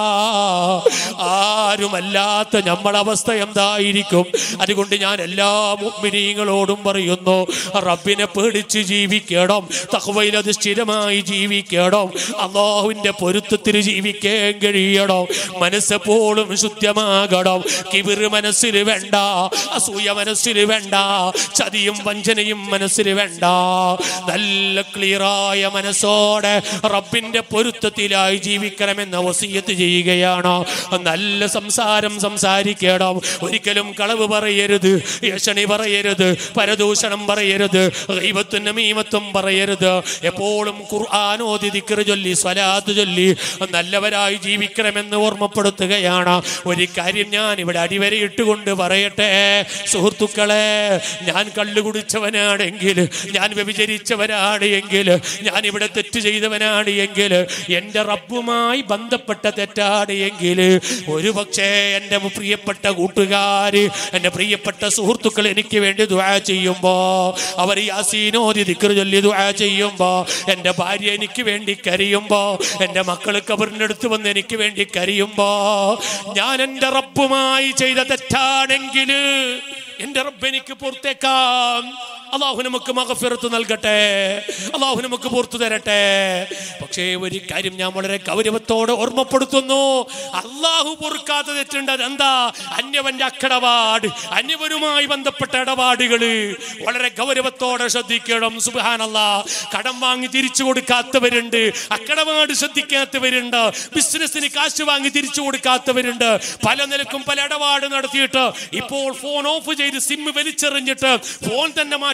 ആരുമല്ലാത്ത നമ്മളെ അവസ്ഥ എന്തായിരിക്കും അതുകൊണ്ട് ഞാൻ എല്ലാ മുഗ്മിനീങ്ങളോടും പറയുന്നു റബ്ബിനെ പേടിച്ച് ജീവിക്കണം തഹവയിൽ അധിഷ്ഠിതമായി ജീവിക്കണം അള്ളാഹുവിന്റെ പൊരുത്തത്തിൽ ജീവിക്കാൻ കഴിയണം മനസ്സെപ്പോഴും ശുദ്ധമാകണം കിവിറ് മനസ്സിൽ വേണ്ട അസൂയ മനസ്സിൽ വേണ്ട ചതിയും വഞ്ചനയും മനസ്സിൽ വേണ്ട നല്ല ക്ലിയറായ മനസ്സോടെ റബ്ബിന്റെ പൊരുത്തത്തിലായി ജീവിക്കണമെന്ന വസീയത്ത് ചെയ്യുകയാണ് നല്ല സംസാരം സംസാരിക്കണം ഒരിക്കലും കളവ് പറയരുത് യശണി പറയരുത് പരദൂഷണം പറയരുത് ദൈവത്തും നമീമത്വം പറയരുത് എപ്പോഴും ഖുർആാനോദി ദിക്ർ ചൊല്ലി സ്വലാത്ത് ചൊല്ലി നല്ലവരായി ജീവിക്കണമെന്ന് ഓർമ്മപ്പെടുത്തുകയാണ് ഒരു കാര്യം ഞാൻ ഇവിടെ അടിവരയിട്ടുകൊണ്ട് പറയട്ടെ സുഹൃത്തുക്കളെ ഞാൻ കള്ളു കുടിച്ചവനാണെങ്കിൽ ഞാൻ വ്യഭിചരിച്ചവനാണ് എങ്കിൽ ഞാൻ ഇവിടെ തെറ്റ് ചെയ്തവനാണ് എങ്കിൽ എൻ്റെ റബ്ബുമായി ബന്ധപ്പെട്ട തെറ്റാണ് എങ്കിൽ ഒരു പക്ഷേ എൻ്റെ പ്രിയപ്പെട്ട കൂട്ടുകാര് എൻ്റെ പ്രിയപ്പെട്ട സുഹൃത്തുക്കൾ എനിക്ക് വേണ്ടി ദുആ ചെയ്യുമ്പോ അവർ യാസീനോദി ദിക്ർ ചൊല്ലി ദുആ ചെയ്യുമ്പോ എൻ്റെ ഭാര്യ എനിക്ക് വേണ്ടി കരയുമ്പോ എൻ്റെ മക്കൾ കബറിൻ്റെ അടുത്ത് വന്ന് എനിക്ക് വേണ്ടി കരയുമ്പോ ഞാൻ എൻ്റെ റബ്ബുമായി ചെയ്ത തെറ്റാണെങ്കിൽ എൻ്റെ റബ്ബ് എനിക്ക് പുറത്തേക്കാം അള്ളാഹു നമുക്ക് മകഫിറത്ത് നൽകട്ടെ അള്ളാഹു നമുക്ക് പുറത്തു തരട്ടെ പക്ഷേ ഒരു കാര്യം ഞാൻ വളരെ ഗൗരവത്തോടെ ഓർമ്മപ്പെടുത്തുന്നു അള്ളാഹു പൊറുക്കാത്ത തെറ്റുണ്ട് അതെന്താ അന്യവന്റെ അക്കടപാട് അന്യവനുമായി ബന്ധപ്പെട്ട ഇടപാടുകള് വളരെ ഗൗരവത്തോടെ ശ്രദ്ധിക്കണം സുബാനല്ല കടം വാങ്ങി തിരിച്ചു കൊടുക്കാത്തവരുണ്ട് അക്കടപാട് ശ്രദ്ധിക്കാത്തവരുണ്ട് ബിസിനസ്സിന് കാശ് വാങ്ങി തിരിച്ചു കൊടുക്കാത്തവരുണ്ട് പല നിലക്കും പല ഇടപാട് നടത്തിയിട്ട് ഇപ്പോൾ ഫോൺ ഓഫ് ചെയ്ത് സിം വലിച്ചെറിഞ്ഞിട്ട് ഫോൺ തന്നെ മാറ്റി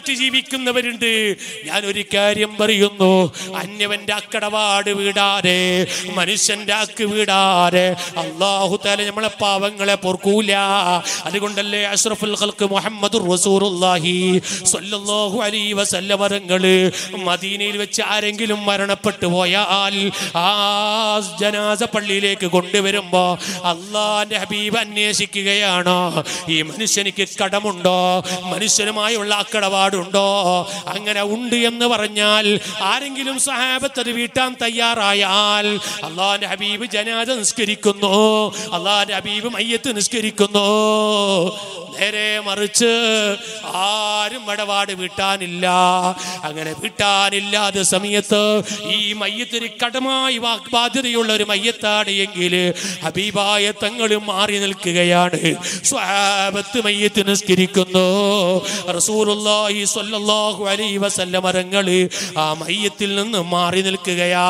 മാറ്റി ജീവിക്കുന്നവരുണ്ട് ഞാൻ ഒരു കാര്യം പറയുന്നു അന്യവന്റെ അക്കടപാട് വീടാതെ മനുഷ്യന്റെ അക്ക് വീടാതെ അള്ളാഹു താല നമ്മളെ പാവങ്ങളെ പൊറുക്കൂല അതുകൊണ്ടല്ലേ അഷ്റഫുൽ ഖൽക്ക് മുഹമ്മദ് റസൂലുള്ളാഹി സ്വല്ലല്ലാഹു അലൈഹി വസല്ലം വരങ്ങള് മദീനയിൽ വെച്ച് ആരെങ്കിലും മരണപ്പെട്ടു പോയാൽ ആ ജനാസ പള്ളിയിലേക്ക് കൊണ്ടുവരുമ്പോ അള്ളാന്റെ ഹബീബ് അന്വേഷിക്കുകയാണ് ഈ മനുഷ്യനിക്ക് കടമുണ്ടോ മനുഷ്യനുമായുള്ള അക്കടപാടുണ്ടോ അങ്ങനെ ഉണ്ട് എന്ന് പറഞ്ഞാൽ ആരെങ്കിലും സഹാബത്ത് അത് വീട്ടാൻ തയ്യാറായാൽ അള്ളാന്റെ ഹബീബ് ജനാദ നിസ്കരിക്കുന്നു അള്ളാന്റെ ഹബീബ് മയ്യത്ത് നിസ്കരിക്കുന്നു നേരെ മറിച്ച് ആരും ഇടപാട് വീട്ടാനില്ല അങ്ങനെ വീട്ടാനില്ലാത്ത സമയത്ത് ഈ മയ്യത്തിന് കടമായി വാ- ബാധ്യതയുള്ള ഒരു മയ്യത്താണ് എങ്കിൽ ഹബീബായ തങ്ങളും മാറി നിൽക്കുകയാണ് സ്വാബത്ത് മയ്യത്ത് നിസ്കരിക്കുന്നു റസൂലുള്ളാഹി സ്വല്ലല്ലാഹു അലൈഹി വസല്ലം മരങ്ങള് ആ മയ്യത്തിൽ നിന്ന് മാറി നിൽക്കുകയാ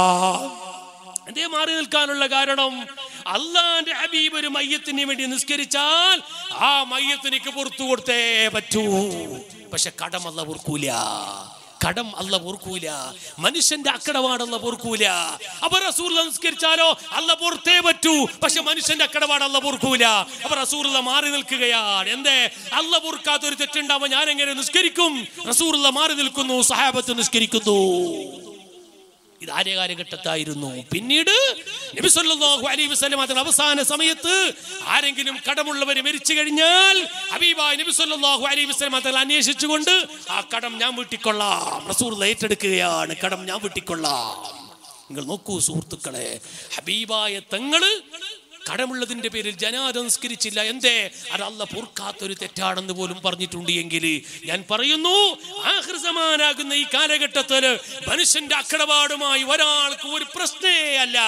എന്തേ മാറി നിൽക്കാനുള്ള കാരണം അള്ളാന്റെ ഹബീബ് ഒരു മയ്യത്തിന് വേണ്ടി നിസ്കരിച്ചാൽ ആ മയ്യത്തിനിക്ക് പുറത്തു കൊടുത്തേ പറ്റൂ പക്ഷെ കടം അല്ല പൊറുക്കൂല കടം അല്ല പൊറുക്കൂല മനുഷ്യന്റെ അക്കടപാടല്ല പൊറുക്കൂല അപ്പൊ റസൂർ നിസ്കരിച്ചാലോ അല്ല പുറത്തേ പറ്റൂ പക്ഷെ മനുഷ്യന്റെ അക്കടപാടല്ല പൊറുക്കൂല അപ്പൊ റസൂറുള്ള മാറി നിൽക്കുകയാണ് എന്തേ അല്ല പൊറുക്കാത്ത ഒരു തെറ്റുണ്ടാവുമ്പോ ഞാൻ എങ്ങനെ നിസ്കരിക്കും റസൂറുള്ള മാറി നിൽക്കുന്നു സഹാബത്ത് നിസ്കരിക്കുന്നു ഇത് ആര്യ കാലഘട്ടത്തായിരുന്നു പിന്നീട് നബി സല്ലല്ലാഹു അലൈഹി വസല്ലം അതിന്റെ അവസാന സമയത്ത് ആരെങ്കിലും കടമുള്ളവർ മരിച്ചു കഴിഞ്ഞാൽ ഹബീബായ നബി സല്ലല്ലാഹു അലൈഹി വസല്ലം അതിൽ അന്വേഷിച്ചുകൊണ്ട് ആ കടം ഞാൻ വീട്ടിക്കൊള്ളാം റസൂൽ ഏറ്റെടുക്കുകയാണ് കടം ഞാൻ വീട്ടിക്കൊള്ളാം നിങ്ങൾ നോക്കൂ സുഹൃത്തുക്കളെ ഹബീബായ തങ്ങള് കടമുള്ളതിന്റെ പേരിൽ ജനാദ നിസ്കരിച്ചില്ല എന്തേ അത് അല്ല പൊറുക്കാത്തൊരു തെറ്റാണെന്ന് പോലും പറഞ്ഞിട്ടുണ്ട് എങ്കിൽ ഞാൻ പറയുന്നു ആഹൃസമാനാകുന്ന ഈ കാലഘട്ടത്തില് മനുഷ്യന്റെ അക്കടപാടുമായി ഒരാൾക്ക് ഒരു പ്രശ്നേ അല്ല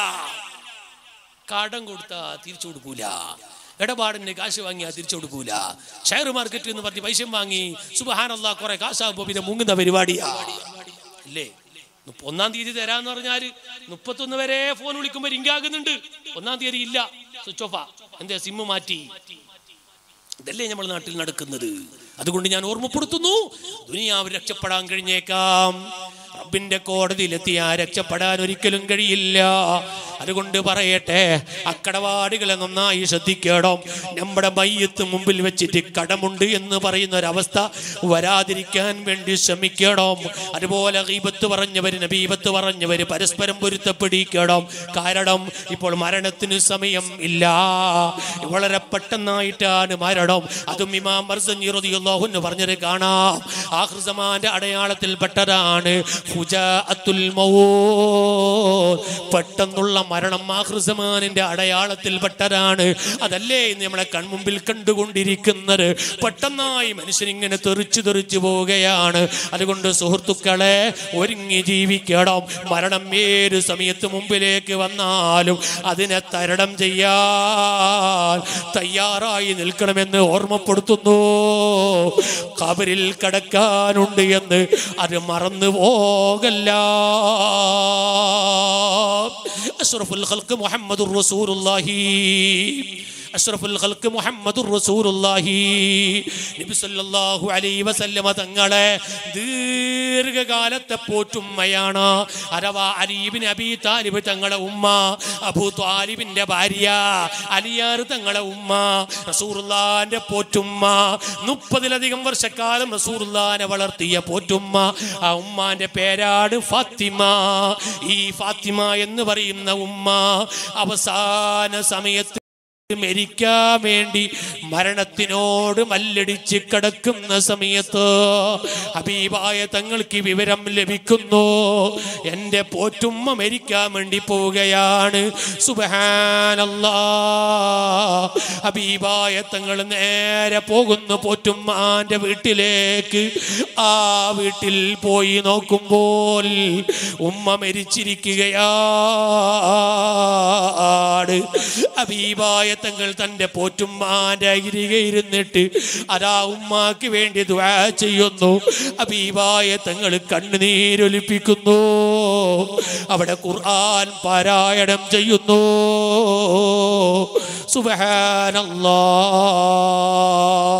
കടം കൊടുത്താ തിരിച്ചു കൊടുക്കൂല ഇടപാടിന് കാശ് വാങ്ങിയാ തിരിച്ചു കൊടുക്കൂല ഷെയർ മാർക്കറ്റ് എന്ന് പറഞ്ഞ് പൈസ വാങ്ങി സുബഹാനല്ല കുറെ കാശാകുമ്പോ പിന്നെ മുങ്ങുന്ന പരിപാടിയാ അല്ലേ മുപ്പ- ഒന്നാം തീയതി തരാന്ന് പറഞ്ഞാല് മുപ്പത്തൊന്ന് വരെ ഫോൺ വിളിക്കുമ്പോ റിങ്കാകുന്നുണ്ട് ഒന്നാം തീയതി ഇല്ല സ്വിച്ച് ഓഫാ എന്തേ സിമ്മ് മാറ്റി ഇതല്ലേ നമ്മൾ നാട്ടിൽ നടക്കുന്നത് അതുകൊണ്ട് ഞാൻ ഓർമ്മപ്പെടുത്തുന്നു ദുനിയാവ് രക്ഷപ്പെടാൻ കഴിഞ്ഞേക്കാം റബ്ബിന്റെ കോടതിയിലെത്തിയാ രക്ഷപ്പെടാൻ ഒരിക്കലും കഴിയില്ല അതുകൊണ്ട് പറയട്ടെ അക്കടപാടുകളെ നന്നായി ശ്രദ്ധിക്കണം നമ്മുടെ മയ്യത്ത് മുമ്പിൽ വെച്ചിട്ട് കടമുണ്ട് എന്ന് പറയുന്ന ഒരവസ്ഥ വരാതിരിക്കാൻ വേണ്ടി ശ്രമിക്കണം അതുപോലെ ഗീബത്ത് പറഞ്ഞവര് നബീബത്ത് പറഞ്ഞവര് പരസ്പരം പൊരുത്തപ്പെടിക്കണം കാരണം ഇപ്പോൾ മരണത്തിന് സമയം ഇല്ല വളരെ പെട്ടെന്നായിട്ടാണ് മരണം അതും ഇമാം മർസഞ്ഞി റളിയല്ലാഹു അൻഹു പറഞ്ഞത് കാണാം ആഹ്റസമാന്റെ അടയാളത്തിൽപ്പെട്ടതാണ് ഫുജാഅത്തുൽ മൗത്ത് പെട്ടെന്നുള്ള മരണം ആഹ്റസമാനിന്റെ അടയാളത്തിൽപ്പെട്ടതാണ് അതല്ലേ ഇന്ന് നമ്മളെ കൺമുമ്പിൽ കണ്ടുകൊണ്ടിരിക്കുന്നത് പെട്ടെന്നായി മനുഷ്യൻ ഇങ്ങനെ തെറിച്ചു തെറിച്ചു പോവുകയാണ് അതുകൊണ്ട് സുഹൃത്തുക്കളെ ഒരുങ്ങി ജീവിക്കണം മരണം ഏത് സമയത്ത് മുമ്പിലേക്ക് വന്നാലും അതിനെ തരണം ചെയ്യാൻ തയ്യാറായി നിൽക്കണമെന്ന് ഓർമ്മപ്പെടുത്തുന്നു കബരിൽ കിടക്കാനുണ്ട് എന്ന് അത് മറന്നു പോകല്ല അഷ്റഫുൽ ഖൽഖ് മുഹമ്മദുർ റസൂലുള്ളാഹി അഷ്റഫുൽ ഖൽഖ് മുഹമ്മദുർ റസൂലുള്ളാഹി നബി സല്ലല്ലാഹു അലൈഹി വസല്ലമ തങ്ങളെ ദീർഘകാലത്തെ പോറ്റുമ്മയാണ് അഥവാ അലീബിൻ അബി താലിബ് തങ്ങളെ ഉമ്മ അബൂ താലിബിന്റെ ഭാര്യ അലിയാർ തങ്ങളെ ഉമ്മ റസൂറുല്ലാന്റെ പോറ്റുമ്മ മുപ്പതിലധികം വർഷക്കാലം റസൂറുല്ലാനെ വളർത്തിയ പോറ്റുമ്മ ആ ഉമ്മാന്റെ പേരാണ് ഫാത്തിമ ഈ ഫാത്തിമ എന്ന് പറയുന്ന ഉമ്മ അവസാന സമയത്ത് മരിക്കാൻ വേണ്ടി മരണത്തിനോട് മല്ലടിച്ച് കിടക്കുന്ന സമയത്ത് ഹബീബായ തങ്ങൾക്ക് വിവരം ലഭിക്കുന്നു എൻ്റെ പോറ്റുമ്മ മരിക്കാൻ വേണ്ടി പോവുകയാണ് സുബഹാനല്ലാ ഹബീബായ തങ്ങൾ നേരെ പോകുന്നു പോറ്റുമ്മാന്റെ വീട്ടിലേക്ക് ആ വീട്ടിൽ പോയി നോക്കുമ്പോൾ ഉമ്മ മരിച്ചിരിക്കുകയാണ് ഹബീബായ തങ്ങൾ തൻ്റെ പോറ്റുമ്മാന്റെ അരികെ ഇരുന്നിട്ട് അതാ ഉമ്മാക്ക് വേണ്ടി ദ്വാ ചെയ്യുന്നു ഹബീബായ തങ്ങൾ കണ്ണുനീരൊലിപ്പിക്കുന്നു അവിടെ ഖുർആൻ പാരായണം ചെയ്യുന്നു സുബഹാനല്ലാ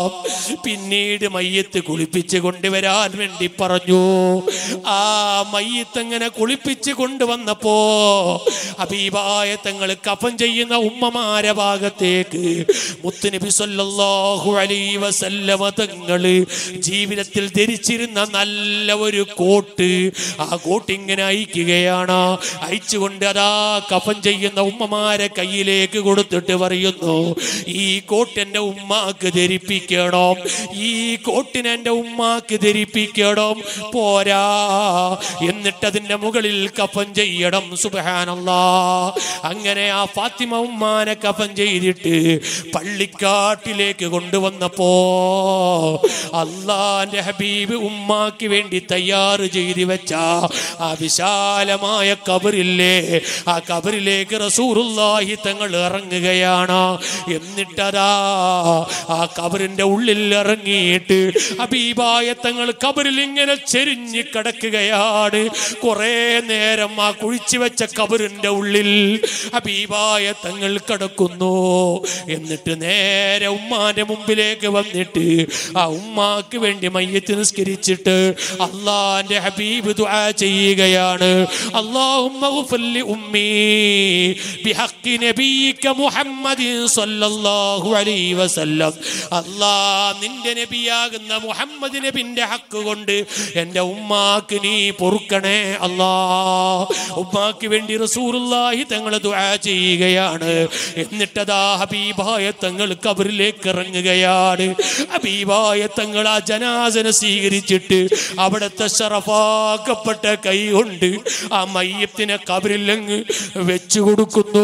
പിന്നീട് മയ്യത്ത് കുളിപ്പിച്ച് കൊണ്ടുവരാൻ വേണ്ടി പറഞ്ഞു ആ മയ്യത്ത് അങ്ങനെ കുളിപ്പിച്ച് കൊണ്ടുവന്നപ്പോ അബീബായ തങ്ങൾ കഫൻ ചെയ്യുന്ന ഉമ്മമാരെ ഭാഗത്തേക്ക് മുത്തുനബി സല്ലല്ലാഹു അലൈഹി വസല്ലമ തങ്ങള് ജീവിതത്തിൽ ധരിച്ചിരുന്ന നല്ല ഒരു കോട്ട് ആ കോട്ട് ഇങ്ങനെ അയക്കുകയാണ് അയച്ചുകൊണ്ട് അതാ കഫൻ ചെയ്യുന്ന ഉമ്മമാരെ കയ്യിലേക്ക് കൊടുത്തിട്ട് പറയുന്നു ഈ കോട്ട് എൻ്റെ ഉമ്മാക്ക് ധരിപ്പിക്കണം ഈ കോട്ടിന് എൻ്റെ ഉമ്മാക്ക് ധരിപ്പിക്കണം പോരാ എന്നിട്ട് അതിൻ്റെ മുകളിൽ കഫൻ ചെയ്യണം സുബഹാനല്ലാ അങ്ങനെ ആ ഫാത്തിമ ഉമ്മാനെ കഫൻ ചെയ്തിട്ട് പള്ളിക്കാട്ടിലേക്ക് കൊണ്ടുവന്നപ്പോ അള്ളാന്റെ ഹബീബ് ഉമ്മാക്ക് വേണ്ടി തയ്യാറ് ചെയ്തു വെച്ച ആ വിശാലമായ കബറില്ലേ ആ കബറിലേക്ക് റസൂറുല്ലാഹി തങ്ങൾ ഇറങ്ങുകയാണ് എന്നിട്ടതാ ആ കബറിന്റെ ഉള്ളിൽ ഇറങ്ങിയിട്ട് ഹബീബായ തങ്ങൾ കബറിൽ ഇങ്ങനെ ചെരിഞ്ഞ് കിടക്കുകയാണ് കുറെ നേരം ആ കുഴിച്ചു വെച്ച കബറിന്റെ ഉള്ളിൽ ഹബീബായ തങ്ങൾ കിടക്കുന്നു എന്നിട്ട് നേരെ ഉമ്മാന്റെ മുമ്പിലേക്ക് വന്നിട്ട് ആ ഉമ്മാക്ക് വേണ്ടി മയ്യത്ത് നിസ്കരിച്ചിട്ട് അള്ളാന്റെ ഹബീബ് ദുആ ചെയ്യുകയാണ് അല്ലാഹുമ്മ ഗുഫിർലി ഉമ്മി ബിഹഖി നബിയിക മുഹമ്മദ് സ്വല്ലല്ലാഹു അലൈഹി വസല്ലം അല്ലാ നിന്റെ നബിയാകുന്ന മുഹമ്മദ് നബിന്റെ ഹക്ക് കൊണ്ട് എൻ്റെ ഉമ്മാക്ക് നീ പൊറുക്കണേ അല്ലാ ഉമ്മാക്ക് വേണ്ടി റസൂലുള്ളാഹി തങ്ങൾ ദുആ ചെയ്യുകയാണ് എന്നിട്ടതാ ഹബീബായ തങ്ങൾ കബറിലേക്ക് ഇറങ്ങുകയാണ് ഹബീബായ തങ്ങൾ ആ ജനാസനെ സ്വീകരിച്ചിട്ട് അവിടുത്തെ ഷറഫാക്കപ്പെട്ട കൈ കൊണ്ട് ആ മയ്യത്തിനെ കബറിലങ്ങ് വെച്ചു കൊടുക്കുന്നു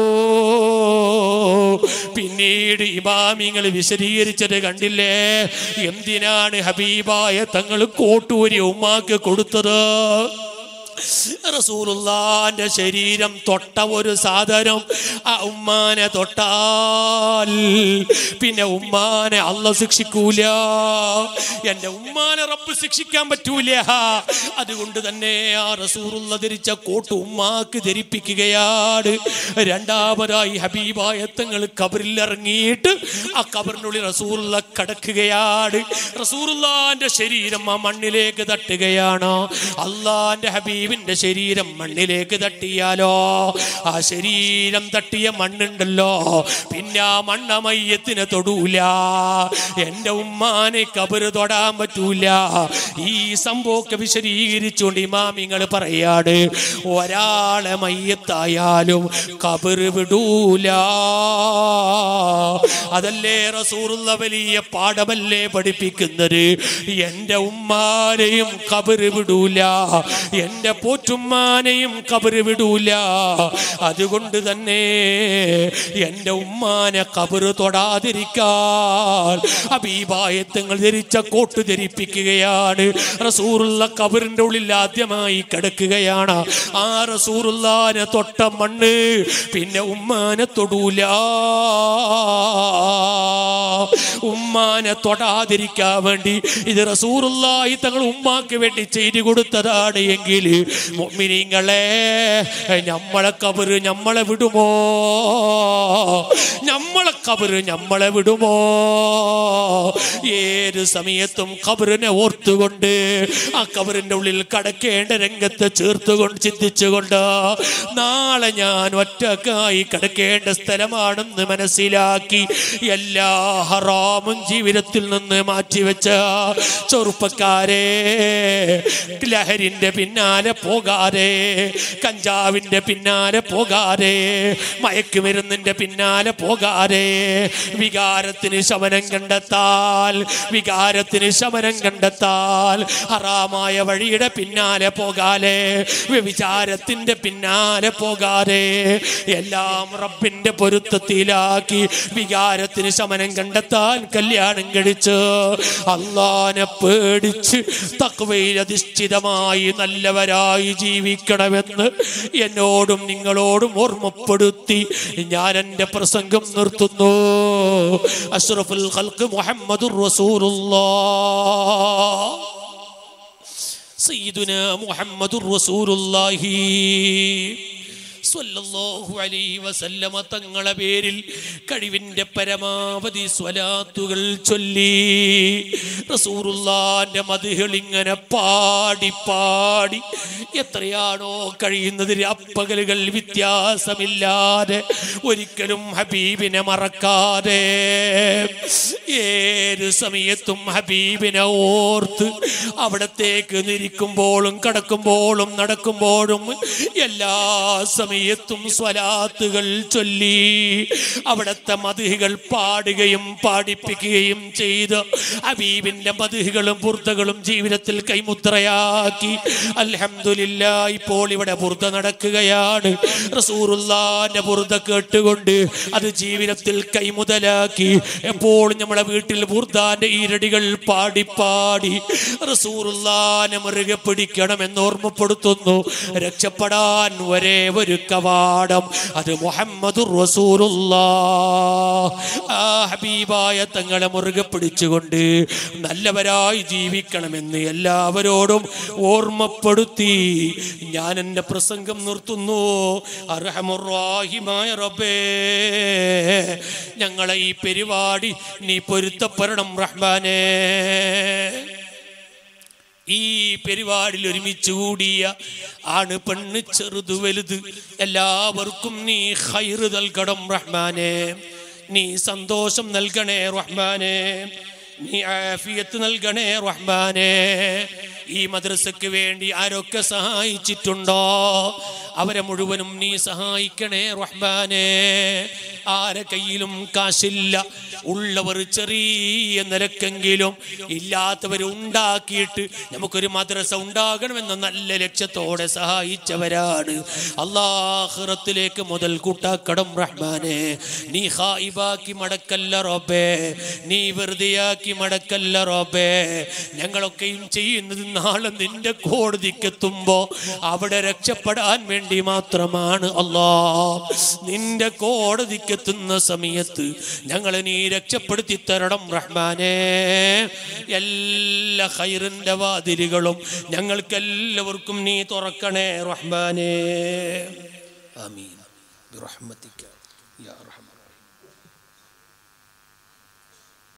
പിന്നീട് ഇമാമിങ്ങൾ വിശദീകരിച്ചത് കണ്ടില്ലേ എന്തിനാണ് ഹബീബായ തങ്ങൾ കോട്ടൂരി ഉമ്മാക്ക് കൊടുത്തത് റസൂലുള്ളാന്റെ ശരീരം തൊട്ട ഒരു സാധനം ആ ഉമ്മാനെ തൊട്ടാൽ പിന്നെ ഉമ്മാനെ അല്ല ശിക്ഷിക്കൂല എന്റെ ഉമ്മാനെ റബ്ബ് ശിക്ഷിക്കാൻ പറ്റൂല അതുകൊണ്ട് തന്നെ ആ റസൂറുള്ള ധരിച്ച കോട്ട് ഉമ്മാക്ക് ധരിപ്പിക്കുകയാണ് രണ്ടാമതായി ഹബീബായ തങ്ങൾ കബറിൽ ഇറങ്ങിയിട്ട് ആ കബറിനുള്ളിൽ റസൂറുള്ള കടക്കുകയാണ് റസൂറുള്ളാന്റെ ശരീരം ആ മണ്ണിലേക്ക് തട്ടുകയാണ് അള്ളാന്റെ ഹബീബിന്റെ ശരീരം മണ്ണിലേക്ക് തട്ടിയാലോ ആ ശരീരം തട്ടിയ മണ്ണുണ്ടല്ലോ പിന്നെ ആ മണ്ണ മയ്യത്തിന് തൊടൂല എന്റെ ഉമ്മാനെ കബറ് തൊടാൻ പറ്റൂല ഈ സംഭവമൊക്കെ വിശദീകരിച്ചുകൊണ്ട് ഇമാമിങ്ങൾ പറയാണ് ഒരാളെ മയ്യത്തായാലും കബറ് വിടൂല അതല്ലേ റസൂറുള്ള വലിയ പാഠമല്ലേ പഠിപ്പിക്കുന്നത് എന്റെ ഉമ്മാനെയും കബറ് വിടൂല എന്റെ പോറ്റുമ്മാനെയും കബറ് വിടൂല അതുകൊണ്ട് തന്നെ എന്റെ ഉമ്മാനെ കബറ് തൊടാതിരിക്കാൻ അബീബായത്തങ്ങൾ ധരിച്ച കോട്ട് ധരിപ്പിക്കുകയാണ് റസൂറുള്ള കബറിന്റെ ഉള്ളിൽ ആദ്യമായി കിടക്കുകയാണ് ആ റസൂറുള്ളാനെ തൊട്ട മണ്ണ് പിന്നെ ഉമ്മാനെ തൊടൂല ഉമ്മാനെ തൊടാതിരിക്കാൻ വേണ്ടി ഇത് റസൂറുള്ളാഹി തങ്ങൾ ഉമ്മാക്ക് വേണ്ടി ചെയ്തു കൊടുത്തതാണ് എങ്കിൽ മുഅ്മിനീങ്ങളെ നമ്മളെ കബറ് നമ്മളെ വിടുമോ നമ്മളെ കബറ് നമ്മളെ വിടുമോ ഏത് സമയത്തും കബറിനെ ഓർത്തുകൊണ്ട് ആ കബറിന്റെ ഉള്ളിൽ കടക്കേണ്ട രംഗത്തെ ചേർത്തുകൊണ്ട് ചിന്തിച്ചുകൊണ്ട് നാളെ ഞാൻ ഒറ്റക്കായി കിടക്കേണ്ട സ്ഥലമാണെന്ന് മനസ്സിലാക്കി എല്ലാ ഹറാമും ജീവിതത്തിൽ നിന്ന് മാറ്റിവെച്ച ചെറുപ്പക്കാരെ ലഹരിന്റെ പിന്നാലെ പോകാതെ കഞ്ചാവിന്റെ പിന്നാലെ പോകാതെ മയക്കുമരുന്നിന്റെ പിന്നാലെ പോകാതെ വികാരത്തിന് ശമനം കണ്ടെത്താൽ വികാരത്തിന് ശമനം കണ്ടെത്താൽ ഹറാമായ വഴിയുടെ പിന്നാലെ പോകാതെ വ്യഭിചാരത്തിന്റെ പിന്നാലെ പോകാതെ എല്ലാം റബ്ബിന്റെ പൊരുത്തത്തിലാക്കി വികാരത്തിന് ശമനം കണ്ടെത്താൻ കല്യാണം കഴിച്ച് അള്ളാനെ പേടിച്ച് തക്വയിൽ അധിഷ്ഠിതമായി നല്ലവരായി ജീവിക്കണമെന്ന് എന്നോടും നിങ്ങളോടും ഓർമ്മപ്പെടുത്തി ഞാൻ എൻ്റെ പ്രസംഗം നിർത്തുന്നു അഷ്റഫുൽ ഖൽക്ക് മുഹമ്മദുർ റസൂലുള്ളാഹ് സയ്യിദുന മുഹമ്മദുർ റസൂലുള്ളാഹി സ്വല്ലല്ലാഹു അലൈഹി വസല്ലമ തങ്ങളെ പേരിൽ കഴിവിന്റെ പരമാവധി സ്വലാത്തുകൾ ചൊല്ലി റസൂറുല്ലാന്റെ മതികൾ ഇങ്ങനെ പാടി പാടി എത്രയാണോ കഴിയുന്നത് അപ്പകലുകൾ വ്യത്യാസമില്ലാതെ ഒരിക്കലും ഹബീബിനെ മറക്കാതെ ഏത് സമയത്തും ഹബീബിനെ ഓർത്ത് അവിടത്തേക്ക് നിരിക്കുമ്പോഴും കടക്കുമ്പോഴും നടക്കുമ്പോഴും എല്ലാ സമയത്തും സ്വലാത്തുകൾ ചൊല്ലി അവിടുത്തെ മതികൾ പാടുകയും പാടിപ്പിക്കുകയും ചെയ്ത് ഹബീബിന്റെ മതികളും ബുർദകളും ജീവിതത്തിൽ കൈമുദ്രയാക്കി അൽഹംദുലില്ല ഇപ്പോൾ ഇവിടെ ബുർദ നടക്കുകയാണ് റസൂറുല്ലാന്റെ ബുർദ കേട്ടുകൊണ്ട് അത് ജീവിതത്തിൽ കൈമുതലാക്കി എപ്പോഴും നമ്മുടെ വീട്ടിൽ ബുർദാന്റെ ഈരടികൾ പാടി പാടി റസൂറുല്ലാനെ മുറുകെ പിടിക്കണമെന്ന് ഓർമ്മപ്പെടുത്തുന്നു രക്ഷപ്പെടാൻ ഒരേ ഒരു കവാടം അത് മുഹമ്മദ് റസൂറുല്ലാ ആ ഹബീബായ തങ്ങളെ മുറുകെ പിടിച്ചുകൊണ്ട് നല്ലവരായി ജീവിക്കണമെന്ന് എല്ലാവരോടും ഓർമ്മപ്പെടുത്തി ഞാൻ എൻ്റെ പ്രസംഗം നിർത്തുന്നു അർഹമുറാഹിമായ റബ്ബേ ഞങ്ങളെ ഈ പരിപാടി നീ പൊരുത്തപ്പെടണം റഹ്മാനേ ഈ പരിപാടിയിൽ ഒരുമിച്ച് കൂടിയ ആണ് പെണ്ണ് ചെറുത് വലുത് എല്ലാവർക്കും നീ ഹൈറ് നൽകണം റഹ്മാനെ നീ സന്തോഷം നൽകണേ റഹ്മാനെ നീ ആഫിയത്ത് നൽകണേ റഹ്മാനെ ഈ മദ്രസക്ക് വേണ്ടി ആരൊക്കെ സഹായിച്ചിട്ടുണ്ടോ അവരെ മുഴുവനും നീ സഹായിക്കണേ റഹ്മാനെ ആരെ കയ്യിലും കാശില്ല ഉള്ളവർ ചെറിയ നിരക്കെങ്കിലും ഇല്ലാത്തവർ ഉണ്ടാക്കിയിട്ട് നമുക്കൊരു മദ്രസ ഉണ്ടാകണമെന്ന നല്ല ലക്ഷ്യത്തോടെ സഹായിച്ചവരാണ് അള്ളാഹുറത്തിലേക്ക് മുതൽ കൂട്ടാക്കടം റഹ്മാനെ നീ ഹായിബാക്കി മടക്കല്ല റോബേ നീ വെറുതെയാക്കി മടക്കല്ല റോബേ ഞങ്ങളൊക്കെയും ചെയ്യുന്നത് നാളെ നിന്റെ കോടതിക്കെത്തുമ്പോ അവിടെ രക്ഷപ്പെടാൻ വേണ്ടി മാത്രമാണ് അല്ലാ നിന്റെ കോടതിക്കെത്തുന്ന സമയത്ത് ഞങ്ങളെ നീ രക്ഷപ്പെടുത്തി തരണം റഹ്മാനെ എല്ലാ ഹൈറിന്റെ വാതിലുകളും ഞങ്ങൾക്കെല്ലാവർക്കും നീ തുറക്കണേ റഹ്മാനെ ആമീൻ ബിറഹ്മതിക യാ റഹ്മാൻ